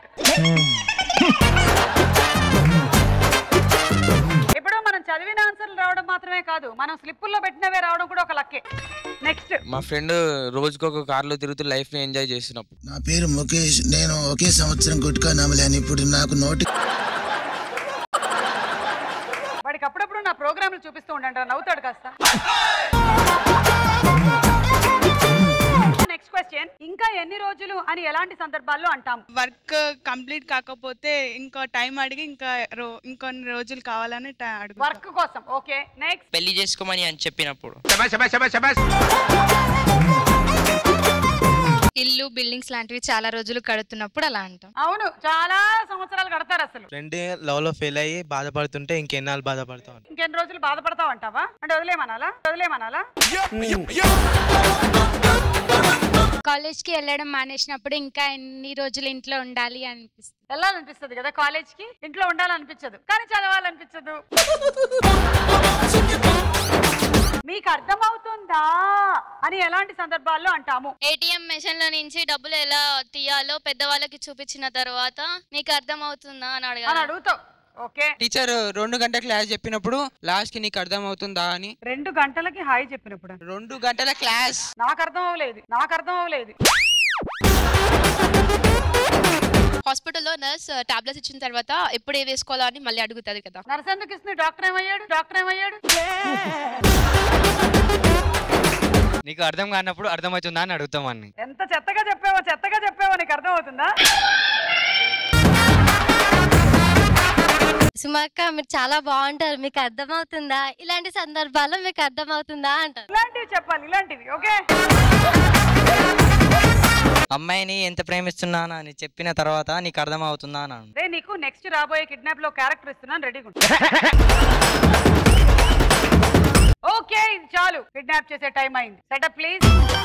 ఇప్పుడు మనం చదివిన ఆన్సర్లు రావడం మాత్రమే కాదు మనం స్లిప్పుల్లో పెట్టినవే రావడం కూడా ఒక లక్కే నెక్స్ట్ మా ఫ్రెండ్ రోజుకు ఒక కార్లో తిరుగుతూ లైఫ్ ని ఎంజాయ్ చేస్తున్నప్పుడు నా పేరు ముఖేష్ నేను ఒకే సంవత్సరం గుట్కా నమలాను ఇప్పుడు నాకు నోటి వాడికి అప్పుడప్పుడు నా ప్రోగ్రాంలు చూపిస్తూ ఉండండి నవ్వుతాడు కాస్త నెక్స్ట్ క్వశ్చన్ ఇంకా ఎన్ని రోజులు అని ఎలాంటి సందర్భాల్లో అంటాం వర్క్ కంప్లీట్ కాకపోతే ఇంకో టైం అడిగి ఇంకా రో ఇంకొన్ని రోజులు కావాలని ట- అడుగు వర్క్ కోసం ఓకే నెక్స్ట్ పెళ్లి చేసుకోమని అని చెప్పినప్పుడు ఇల్లు బిల్డింగ్స్ లాంటివి చాలా రోజులు కడుతున్నప్పుడు అలా అంటాం అవును చాలా సంవత్సరాలు కడతారు అసలు ఫ్రెండ్ లవ్ లో ఫెయిల్ అయ్యి బాధపడుతుంటే ఇంకెన్నాళ్ళు బాధపడతావు ఇంకెన్ని రోజులు బాధపడతావు అంటావా అంటే వదిలేమనాలా వదిలేమనాలా కాలేజ్ కి వెళ్ళడం మానేసినప్పుడు ఇంకా ఎన్ని రోజులు ఇంట్లో ఉండాలి అనిపిస్తుంది వెళ్ళాలనిపిస్తుంది కదా కాలేజ్ కి ఇంట్లో ఉండాలనిపించదు కానీ చదవాలనిపించదు మీకు అర్థమవుతుందా అని ఎలాంటి సందర్భాల్లో అంటాము ఏటీఎం మెషిన్ లో నుంచి డబ్బులు ఎలా తీయాలో పెద్దవాళ్ళకి చూపించిన తర్వాత నీకు అర్థం అవుతుందా అని అని అడగాలి అడుగుతావు ఓకే టీచర్ రెండు గంటల క్లాస్ చెప్పినప్పుడు లాస్ట్ కి నీకు అర్థం అవుతుందా అని రెండు గంటలకి హాయ్ చెప్పినప్పుడు రెండు గంటల క్లాస్ నాకు అర్థం అవ్వలేదు నాకు అర్థం అవ్వలేదు హాస్పిటల్లో నర్స్ టాబ్లెట్స్ ఇచ్చిన తర్వాత ఎప్పుడు ఏ వేసుకోవాలో అని మళ్ళీ అడుగుతుంది కదా నర్స్ ఎందుకు ఇస్తుంది డాక్టర్ ఏమయ్యాడు డాక్టర్ ఏమయ్యాడు నీకు అర్థం కానప్పుడు అర్థమవుతుందా అని అడుగుతాం అన్ని ఎంత చెత్తగా చెప్పావో చెత్తగా చెప్పావో నీకు అర్థం అవుతుందా సుమక్క మీరు చాలా బాగుంటారు మీకు అర్థమవుతుందా ఇలాంటి సందర్భాల్లో మీకు అర్థమవుతుందా అంటారు ఇలాంటివి చెప్పాలి ఇలాంటివి ఓకే అమ్మాయిని ఎంత ప్రేమిస్తున్నానా అని చెప్పిన తర్వాత నీకు అర్థం అవుతుందా అని అను. రే నీకు నెక్స్ట్ రాబోయే కిడ్నాప్ లో క్యారెక్టర్ ఇస్తున్నాను రెడీగా ఓకే ఇది చాలు కిడ్నాప్ చేసే టైం అయింది సెటప్ ప్లీజ్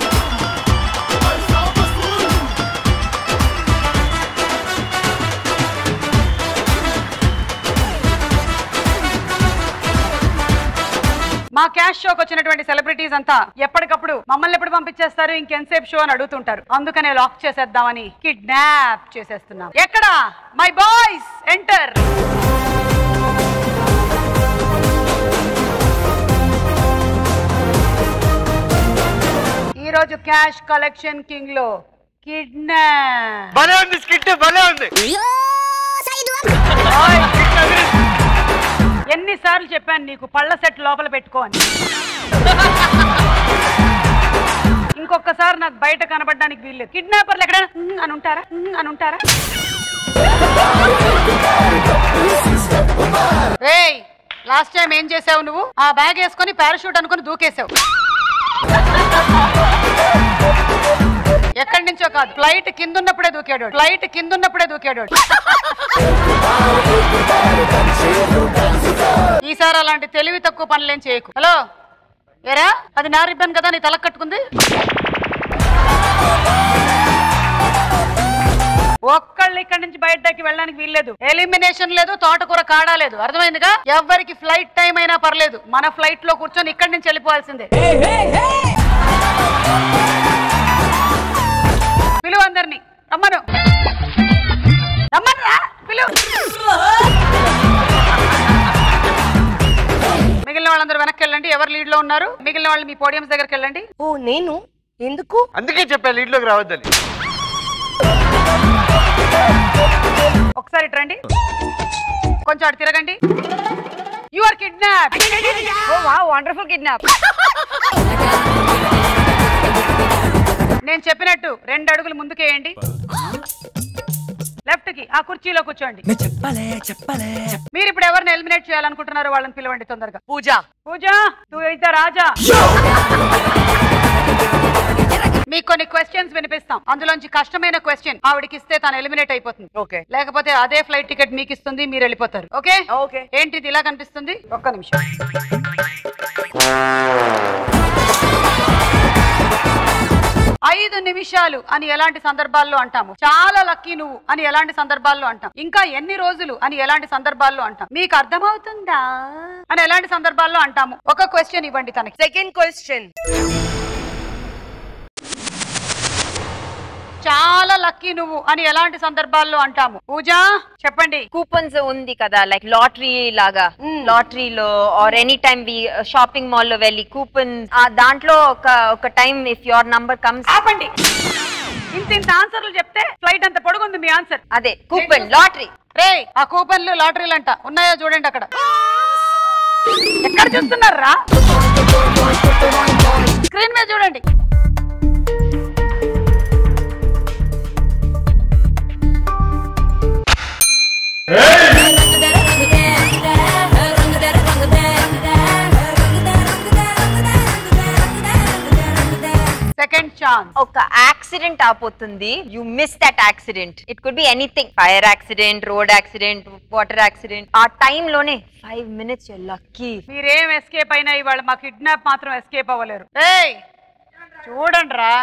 మా క్యాష్ షోకి వచ్చినటువంటి సెలబ్రిటీస్ అంతా ఎప్పటికప్పుడు మమ్మల్ని ఎప్పుడు పంపించేస్తారు ఇంకెంతసేపు షో అని అడుగుతుంటారు అందుకనే లాక్ చేసేద్దామని కిడ్నాప్ చేసేస్తున్నాం ఎక్కడ మై బాయ్స్ ఎంటర్ ఈ రోజు క్యాష్ కలెక్షన్ కింగ్ లో కిడ్నాప్ భలే ఉంది స్కిట్ భలే ఉంది ఎన్నిసార్లు చెప్పాను నీకు పళ్ళ సెట్ లోపల పెట్టుకో అని ఇంకొకసారి నాకు బయట కనబడడానికి వీల్లేదు కిడ్నాపర్లు ఎక్కడ అని ఉంటారా "ఉమ్" అని ఉంటారా రేయ్ లాస్ట్ టైం ఏం చేసావు నువ్వు ఆ బ్యాగ్ వేసుకొని పారాషూట్ అనుకుని దూకేసావు ఎక్కడి నుంచో కాదు ఫ్లైట్ కింద ఉన్నప్పుడే దూకాడు ఫ్లైట్ కింద ఉన్నప్పుడే దూకాడు ఈసారి అలాంటి తెలివి తక్కువ పనులేం చేయకు హలో ఏరా అది నా రిబ్బన్ కదా నీ తలకు కట్టుకుంది ఒక్కళ్ళు ఇక్కడి నుంచి బయటకి వెళ్ళడానికి వీల్లేదు ఎలిమినేషన్ లేదు తోటకూర కాడా లేదు అర్థమైందిగా ఎవరికి ఫ్లైట్ టైం అయినా పర్లేదు మన ఫ్లైట్ లో కూర్చొని ఇక్కడి నుంచి వెళ్ళిపోవాల్సిందే పిలువు అందరిని రమ్మను రమ్మను రా పిలువు మిగిలిన వాళ్ళందరూ వెనక్కి వెళ్ళండి ఎవరు లీడ్ లో ఉన్నారు మిగిలిన వాళ్ళు మీ పోడియంస్ దగ్గరికి వెళ్ళండి ఓ నేను ఎందుకు అందుకే చెప్పా లీడ్లోకి రావద్దని ఒకసారి ఇటు రండి కొంచెం అటు తిరగండి యు ఆర్ కిడ్నాప్ ఓ వా వండర్ఫుల్ కిడ్నాప్ నేను చెప్పినట్టు రెండు అడుగులు ముందుకేయండి లెఫ్ట్ కి ఆ కుర్చీలో కూర్చోండి చెప్పలే చెప్పలే మీరు ఇప్పుడు ఎవరిని ఎలిమినేట్ చేయాలనుకుంటున్నారో వాళ్ళని పిలవండి తొందరగా పూజ పూజ నువ్వు అయితే రాజా మీకు కొన్ని క్వశ్చన్స్ వినిపిస్తాం అందులోంచి కష్టమైన క్వశ్చన్ ఆవిడకి ఇస్తే తను ఎలిమినేట్ అయిపోతుంది ఓకే లేకపోతే అదే ఫ్లైట్ టికెట్ మీకు ఇస్తుంది మీరు వెళ్ళిపోతారు ఓకే ఓకే ఏంటిది ఇలా కనిపిస్తుంది ఒక్క నిమిషం ఐదు నిమిషాలు అని ఎలాంటి సందర్భాల్లో అంటాము చాలా లక్కీ నువ్వు అని ఎలాంటి సందర్భాల్లో అంటాం ఇంకా ఎన్ని రోజులు అని ఎలాంటి సందర్భాల్లో అంటాం మీకు అర్థమవుతుందా అని ఎలాంటి సందర్భాల్లో అంటాము ఒక క్వశ్చన్ ఇవ్వండి తనకి సెకండ్ క్వశ్చన్ చాలా లక్కీ నువ్వు అని ఎలాంటి సందర్భాల్లో అంటాము పూజ చెప్పండి కూపన్స్ ఉంది కదా లైక్ లాటరీ లాగా లాటరీలో or any time we shopping mall లో వెళ్ళి కూపన్ దాంట్లో ఒక ఒక time if your number comes ఆపండి ఇంత ఇంత ఆన్సర్లు చెప్తే ఫ్లైట్ అంత పొడుగుంది మీ ఆన్సర్ అదే కూపన్ లాటరీ రే ఆ కూపన్లు లాటరీలు అంట ఉన్నాయో చూడండి అక్కడ ఎక్కడ చూస్తున్నారా స్క్రీన్ మీద చూడండి సెకండ్ ఛాన్స్ ఒక యాక్సిడెంట్ ఆపోతుంది you miss that accident it could be anything fire accident road accident water accident ఆ time లోనే ఫైవ్ మినిట్స్ లక్కీ మీరేం ఎస్కేప్ అయినా ఇవాళ మా కిడ్నాప్ మాత్రం ఎస్కేప్ అవ్వలేరు ఏయ్ చూడండి రా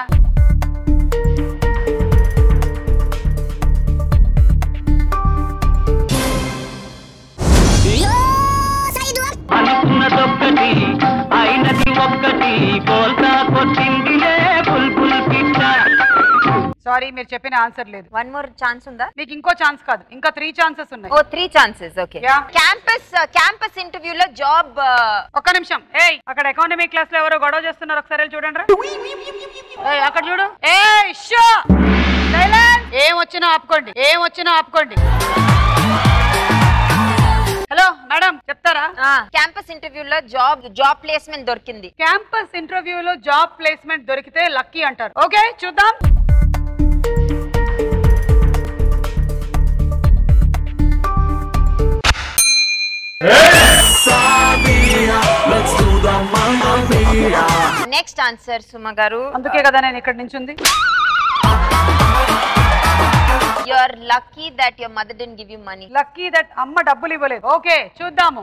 అనుకున్నదొక్కటి అయినది ఒక్కటి కోల్తా కొట్టిందిలే బుల్బుల్ పిట్ట సారీ మీరు చెప్పిన ఆన్సర్ లేదు వన్ మోర్ ఛాన్స్ ఉందా మీకు ఇంకో ఛాన్స్ కాదు ఇంకా త్రీ ఛాన్సెస్ ఉన్నాయి ఓ three chances okay Yeah. Campus campus ఇంటర్వ్యూలో జాబ్ ఒక్క నిమిషం ఏయ్ అక్కడ ఎకానమీ క్లాస్ లో ఎవరో గొడవ చేస్తున్నారు ఒకసారి వెళ్ళి చూడండి రా. ఏయ్ అక్కడ చూడు ఏయ్ షో సైలెన్స్ ఏం వచ్చినా ఆపుకోండి ఏం వచ్చినా ఆపుకోండి హలో మేడం చెప్తారా క్యాంపస్ ఇంటర్వ్యూలో జాబ్ జాబ్ ప్లేస్మెంట్ దొరికింది క్యాంపస్ ఇంటర్వ్యూలో జాబ్ ప్లేస్మెంట్ దొరికితే లక్కీ అంటారు ఓకే చూద్దాం నెక్స్ట్ ఆన్సర్ సుమ గారు అందుకే కదా నేను ఇక్కడ నించుంది you are lucky that your mother didn't give you money lucky that అమ్మ డబ్బులు ఇవ్వలేదు ఓకే చూద్దాము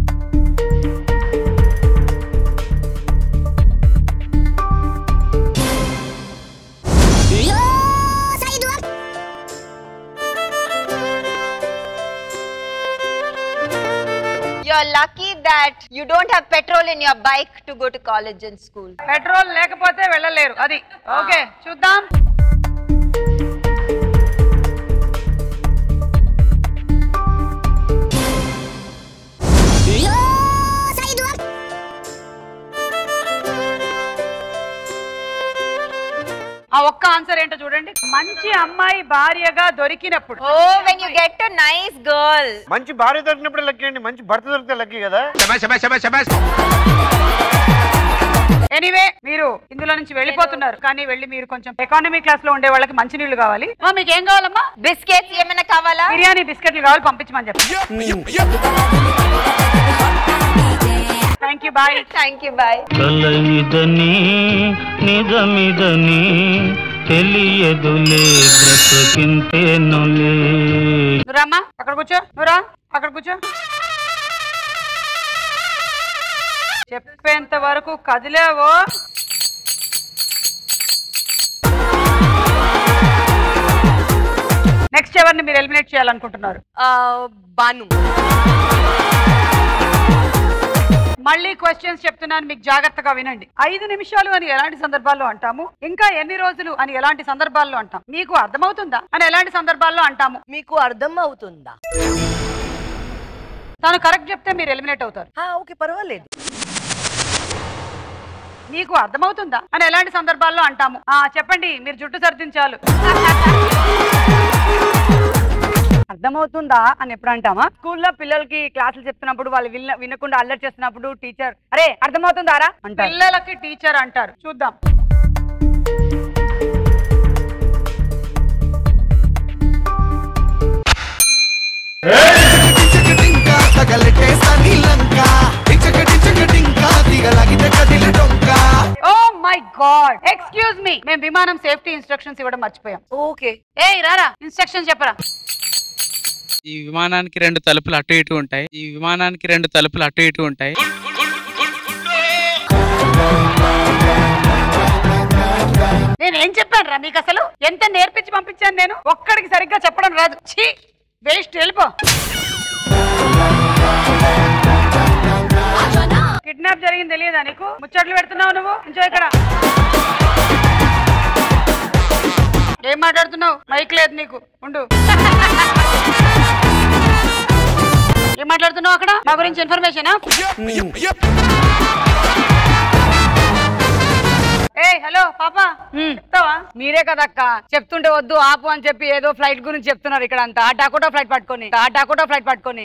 you are lucky that you don't have petrol in your bike to go to college and school petrol లేకపోతే వెళ్ళలేరు అది okay చూద్దాం ఆ ఒక్క ఆన్సర్ ఏంటో చూడండి మంచి అమ్మాయి భార్యగా దొరికినప్పుడు oh when you get a nice girl మంచి భార్య దొరికినప్పుడు లక్కీ అండి మంచి భర్త దొరికితే లక్కీ కదా ఎనీవే మీరు ఇందులో నుంచి వెళ్ళిపోతున్నారు కానీ వెళ్ళి మీరు కొంచెం ఎకానమీ క్లాస్ లో ఉండే వాళ్ళకి మంచి నీళ్లు కావాలి అమ్మా, మీకు ఏం కావాలమ్మా బిస్కెట్స్ ఏమైనా కావాలా బిర్యానీ బిస్కెట్లు కావాలి పంపించమని చెప్పి thank you bye thank you bye కలయిదని నిజమిదని తెలియదులే బ్రతకింతేనులే నువ్వు రామ్మా అక్కడ కూర్చో నువ్వు రా అక్కడ కూర్చో చెప్పేంత వరకు కదిలేవో నెక్స్ట్ ఎవరిని మీరు ఎలిమినేట్ చేయాలనుకుంటున్నారు బాను మళ్ళీ క్వశ్చన్స్ చెప్తున్నాను మీకు జాగ్రత్తగా వినండి ఐదు నిమిషాలు అని ఎలాంటి సందర్భాల్లో అంటాము ఇంకా ఎన్ని రోజులు అని ఎలాంటి సందర్భాల్లో అంటాం మీకు అర్థమవుతుందా అని ఎలాంటి సందర్భాల్లో అంటాము మీకు అర్థం అవుతుందా తను కరెక్ట్ చెప్తే మీరు ఎలిమినేట్ అవుతారు ఓకే పర్వాలేదు మీకు అర్థమవుతుందా అని ఎలాంటి సందర్భాల్లో అంటాము ఆ చెప్పండి మీరు జుట్టు సర్దించాలు అర్థమవుతుందా అని ఎప్పుడు అంటామా స్కూల్లో పిల్లలకి క్లాసులు చెప్తున్నప్పుడు వాళ్ళు విన వినకుండా అల్లరి చేస్తున్నప్పుడు టీచర్ అరే అర్థమవుతుందారా అంటారు పిల్లలకి టీచర్ అంటారు చూద్దాం oh my god excuse me మేము విమానం సేఫ్టీ ఇన్స్ట్రక్షన్స్ ఇవ్వడం మర్చిపోయాం ఓకే ఏ రారా ఇన్స్ట్రక్షన్ చెప్పరా ఈ విమానానికి రెండు తలుపులు అటు ఇటు ఉంటాయి ఈ విమానానికి రెండు తలుపులు అటు ఇటు ఉంటాయి నేను ఏం చెప్పాను రా నీకు అసలు ఎంత నేర్పించి పంపించాను నేను ఒక్కడికి సరిగ్గా చెప్పడం రాదు ఛీ వేస్ట్ వెళ్ళిపో కిడ్నాప్ జరిగింది తెలియదా నీకు ముచ్చట్లు పెడుతున్నావు నువ్వు ఇంచో ఇక్కడ ఏం మాట్లాడుతున్నావు మైక్ లేదు నీకు ఉండు ఏం మాట్లాడుతున్నావు అక్కడ మా గురించి ఇన్ఫర్మేషన్ ఏ హలో పాపా చెప్తావా మీరే కదక్క చెప్తుంటే వద్దు ఆపు అని చెప్పి ఏదో ఫ్లైట్ గురించి చెప్తున్నారు ఇక్కడ అంతా ఆ డాకోటా ఫ్లైట్ పట్టుకొని ఆ డాకోటా ఫ్లైట్ పట్టుకొని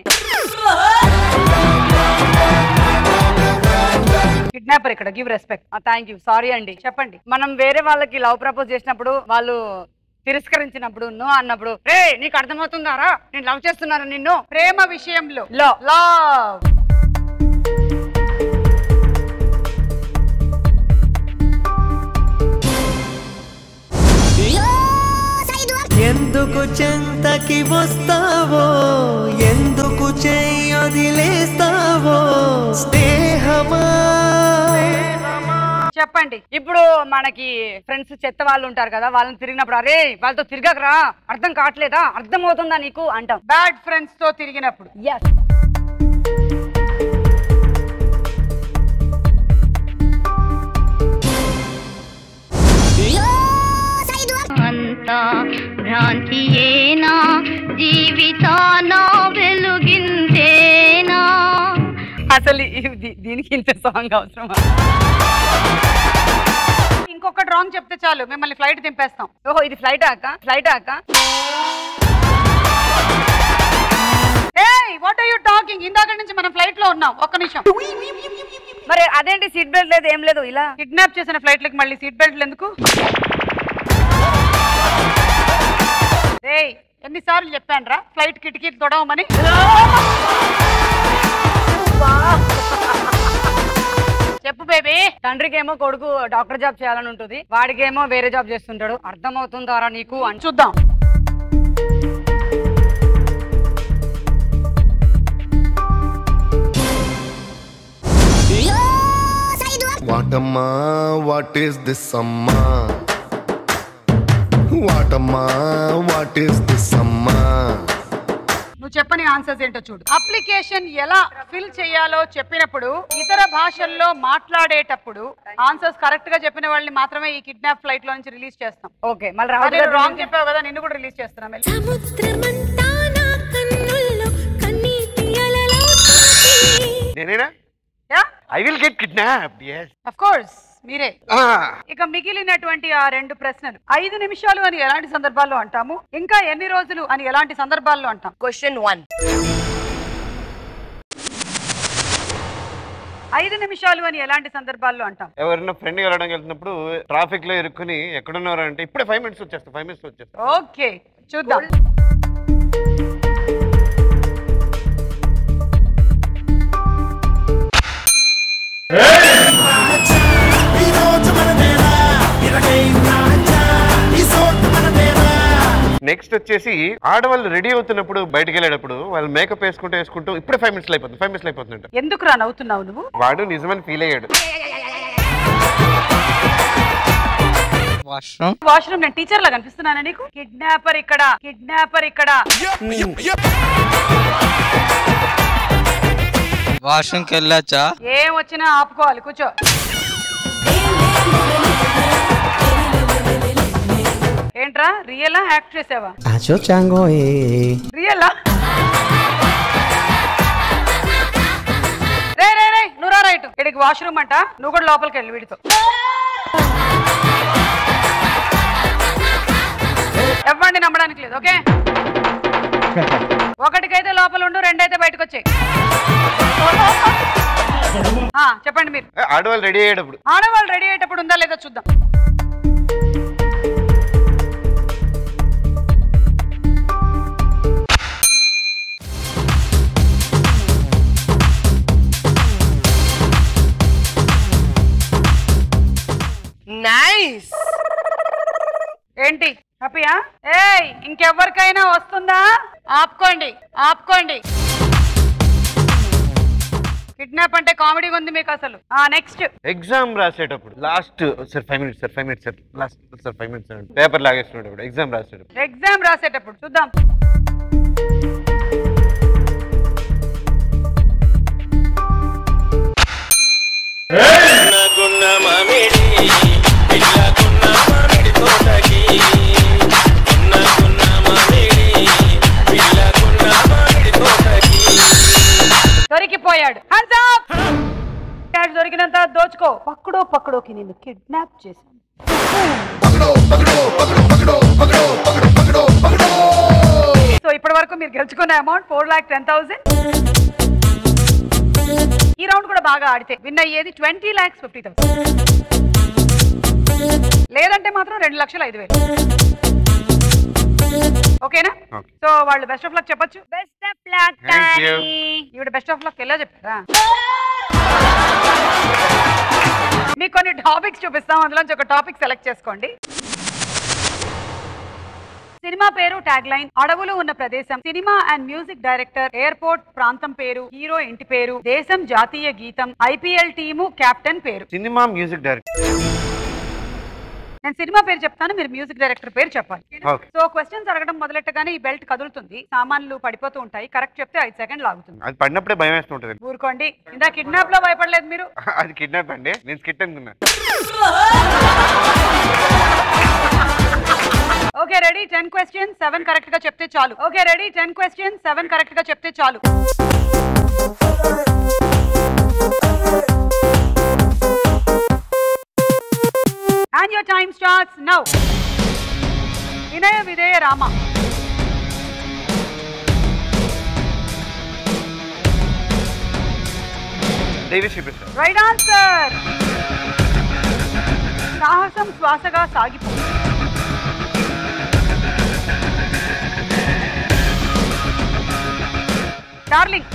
కిడ్నాపర్ ఇక్కడ give respect thank you sorry అండి చెప్పండి మనం వేరే వాళ్ళకి లవ్ ప్రపోజ్ చేసినప్పుడు వాళ్ళు తిరస్కరించినప్పుడు నో అన్నప్పుడు రే నీకు అర్థమవుతుందారా నేను లవ్ చేస్తున్నాను నిన్ను ప్రేమ విషయంలో లో లవ్ ఎందుకు చెంతకి వస్తావో ఎందుకు చెయ్యొదిలేస్తావో స్నేహమా చెప్పండి ఇప్పుడు మనకి ఫ్రెండ్స్ చెత్త వాళ్ళు ఉంటారు కదా వాళ్ళని తిరిగినప్పుడు అరే వాళ్ళతో తిరగకరా అర్థం కావట్లేదా అర్థం అవుతుందా నీకు అంటాం బ్యాడ్ ఫ్రెండ్స్ తో తిరిగినప్పుడు ఎస్ అంతా భ్రాంతియేనా జీవితాన వెలుగిందేనా అసలు ఈ- దీ- దీనికి ఇంత సాంగ్ అవసరమా ఇంకొకటి రాంగ్ చెప్తే చాలు మిమ్మల్ని ఫ్లైట్ దింపేస్తాం ఓహో ఇది ఫ్లైట్ అక్క ఫ్లైట్ అక్క ఏయ్ వాట్ ఆర్ యు టాకింగ్ ఇందాక నుంచి మనం ఫ్లైట్ లో ఉన్నాం ఒక్క నిమిషం మరి అదేంటి సీట్ బెల్ట్ లేదు ఏం లేదు ఇలా కిడ్నాప్ చేసిన ఫ్లైట్లకి మళ్ళీ సీట్ బెల్ట్లు ఎందుకు ఏయ్ ఎన్నిసార్లు చెప్పాను రా ఫ్లైట్ కిటికీలు తొడవమని చెప్పు బేబీ తండ్రికి ఏమో కొడుకు డాక్టర్ జాబ్ చేయాలని ఉంటుంది వాడికేమో వేరే జాబ్ చేస్తుంటాడు అర్థమవుతుందారా నీకు అని చూద్దాం వాటమ్మా వాట్ ఈస్ దిస్ అమ్మా వాటమ్మా వాట్ ఈస్ దిస్ అమ్మా నువ్వు చెప్పని ఆన్సర్స్ ఏంటో చూడు అప్లికేషన్ ఎలా ఫిల్ చేయాలో చెప్పినప్పుడు ఇతర భాషల్లో మాట్లాడేటప్పుడు ఆన్సర్స్ కరెక్ట్ గా చెప్పిన వాళ్ళని మాత్రమే ఈ కిడ్నాప్ ఫ్లైట్ లో నుంచి రిలీజ్ చేస్తాం ఓకే మళ్ళీ రాజు రాంగ్ చెప్పావు కదా నిన్ను కూడా రిలీజ్ చేస్తున్నాం వెళ్ళి. నేనేనా Yeah? I will get kidnap yes of course మీరే ఇక మిగిలినటువంటి ఆ రెండు ప్రశ్నలు ఐదు నిమిషాలు అని ఎలాంటి సందర్భాల్లో అంటాము ఇంకా ఎన్ని రోజులు అని ఎలాంటి సందర్భాల్లో అంటాం క్వశ్చన్ వన్ ఐదు నిమిషాలు అని ఎలాంటి సందర్భాల్లో అంటాం ఎవరైనా ఫ్రెండ్ వెళ్ళడానికి వెళ్తున్నప్పుడు ట్రాఫిక్ లో ఇరుక్కుని ఎక్కడున్నారు అంటే ఇప్పుడే ఫైవ్ మినిట్స్ వచ్చేస్తా ఫైవ్ మినిట్స్ వచ్చేస్తా ఓకే చూద్దాం నెక్స్ట్ వచ్చేసి ఆడవాళ్ళు రెడీ అవుతున్నప్పుడు బయటకు వెళ్ళేటప్పుడు వాళ్ళు మేకప్ వేసుకుంటూ వేసుకుంటూ ఇప్పుడే ఫైవ్ మినిట్స్ అయిపోతుంది ఫైవ్ మినిట్స్ అయిపోతుందంట ఎందుకు రా నవ్వుతున్నావు నువ్వు వాడు నిజమని ఫీల్ అయ్యాడు వాష్రూమ్ వాష్రూమ్ నేను టీచర్ లా కనిపిస్తున్నానా నీకు కిడ్నాపర్ ఇక్కడ కిడ్నాపర్ ఇక్కడ వాష్రూమ్కి వెళ్ళొచ్చా ఏం వచ్చినా ఆపుకోవాలి కూర్చో ఏంట్రా రియలా యాక్ట్ చేసావా Acho chango eh. రియలా రే రే రే నువ్వు రా రైట్ ఇక్కడికి వాష్రూమ్ అంట నువ్వు కూడా లోపలికి వెళ్ళి వీడితో ఎవ్వండి నమ్మడానికి లేదు ఓకే ఒకటికైతే లోపల ఉండు రెండైతే బయటకు వచ్చాయి చెప్పండి మీరు ఏ, ఆడవాళ్ళు రెడీ అయ్యేటప్పుడు ఆడవాళ్ళు రెడీ అయ్యేటప్పుడు ఉందా లేదా చూద్దాం నైస్ ఏంటి హ్యాపీయా ఏయ్ ఇంకెవ్వరికైనా వస్తుందా ఆపుకోండి ఆపుకోండి కిడ్నాప్ అంటే కామెడీగా ఉంది మీకు అసలు ఆ నెక్స్ట్ ఎగ్జామ్ రాసేటప్పుడు last sir five minutes sir five minutes sir last sir five minutes paper లాగేస్తున్నప్పుడు ఎగ్జామ్ రాసేటప్పుడు ఎగ్జామ్ రాసేటప్పుడు చూద్దాం దొరికిపోయాడు Hands up! క్యాష్ దొరికినంత దోచుకో పక్కడో పక్కడోకి నేను కిడ్నాప్ చేశాను సో ఇప్పటి వరకు మీరు గెలుచుకున్న amount four lakh ten thousand ఈ రౌండ్ కూడా బాగా ఆడితే విన్ అయ్యేది ట్వంటీ ల్యాక్స్ ఫిఫ్టీ థౌసండ్ లేదంటే మాత్రం రెండు లక్షల ఐదు వేలు ఓకేనా సో వాళ్ళు బెస్ట్ ఆఫ్ లక్ చెప్పొచ్చు best of luck Thank you. ఈవిడ బెస్ట్ ఆఫ్ లక్ ఎలా చెప్పారా మీకు కొన్ని టాపిక్స్ చూపిస్తాం అందులోంచి ఒక టాపిక్ సెలెక్ట్ చేసుకోండి సినిమా పేరు ట్యాగ్ లైన్ అడవులు ఉన్న ప్రదేశం cinema and music director airport ప్రాంతం పేరు హీరో ఇంటి పేరు దేశం జాతీయ గీతం ఐపీఎల్ టీము కెప్టెన్ పేరు సినిమా మ్యూజిక్ డైరెక్టర్ నేను సినిమా పేరు చెప్తాను మీరు మ్యూజిక్ డైరెక్టర్ పేరు చెప్పాలి ఓకే సో క్వశ్చన్స్ అడగడం మొదలెట్టగానే ఈ బెల్ట్ కదులుతుంది సామాన్లు పడిపోతూ ఉంటాయి కరెక్ట్ చెప్తే ఐదు సెకండ్ లాగుతుంది అది పడినప్పుడే భయం వేస్తుంటది ఊరుకోండి ఇందా కిడ్నాప్ లో భయపడలేదు మీరు అది కిడ్నాప్ అండి నేను స్కిట్ అనుకున్నా okay ready ten question seven correct గా చెప్తే చాలు okay ready ten question seven correct గా చెప్తే చాలు and your time starts now Vinaya Vidheya Rama Devi Sriprasad right answer Sahasam Swasaga సాగిపో డార్లింగ్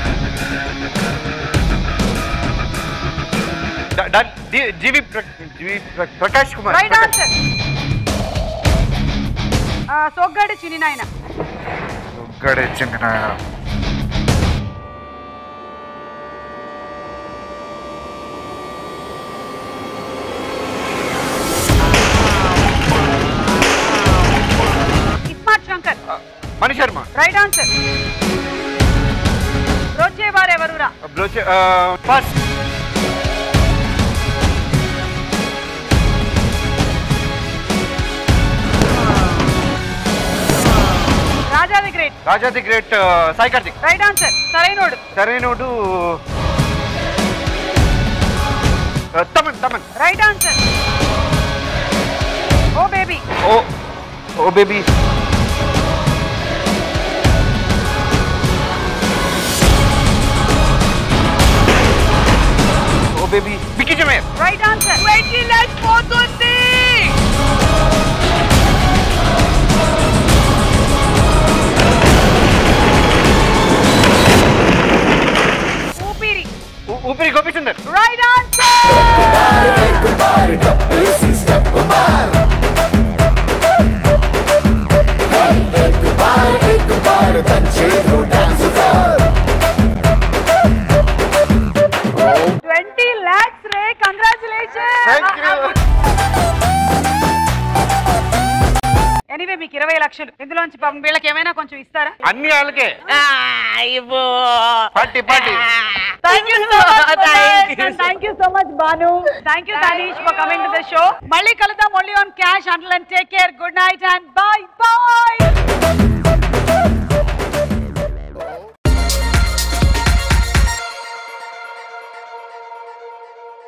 డ- డ- ది- జీవి ప్ర- జీవి ప్ర- ప్రకాష్ కుమార్ రైట్ ప్రకాష్. ఆన్సర్ సోగ్గాడి చిన్ని నాయన ఒక్కడే చెందిన ఇస్మార్ట్ శంకర్ మణి శర్మ రైట్ ఆన్సర్ రోజేవారెవరురా బ్రోచే first Raja the great Raja the great Sai Karthik right answer Sarrainodu Sarrainodu ఆ, Thaman Thaman right answer oh baby oh oh baby oh baby విక్కీ జమేర్ రైట్ ఆన్సర్ ట్వంటీ ల్యాక్స్ పోతుంది ఊపిరి ఊ- Oopiri Gopisundar right answer twenty lakhs రే కంగ్రాచులేషన్ ఎనీవే మీకు ఇరవై లక్షలు లక్షలు ఇందులోంచి పాపం వీళ్ళకి ఏమైనా కొంచెం ఇస్తారా అన్ని వాళ్ళకే ఇవ్వు party party thank you so much thank you so much Banu thank you Tanish for coming to the show మళ్ళీ కలుద్దాం ఓన్లీ ఆన్ క్యాష్ అంటల్ and take care good night and bye by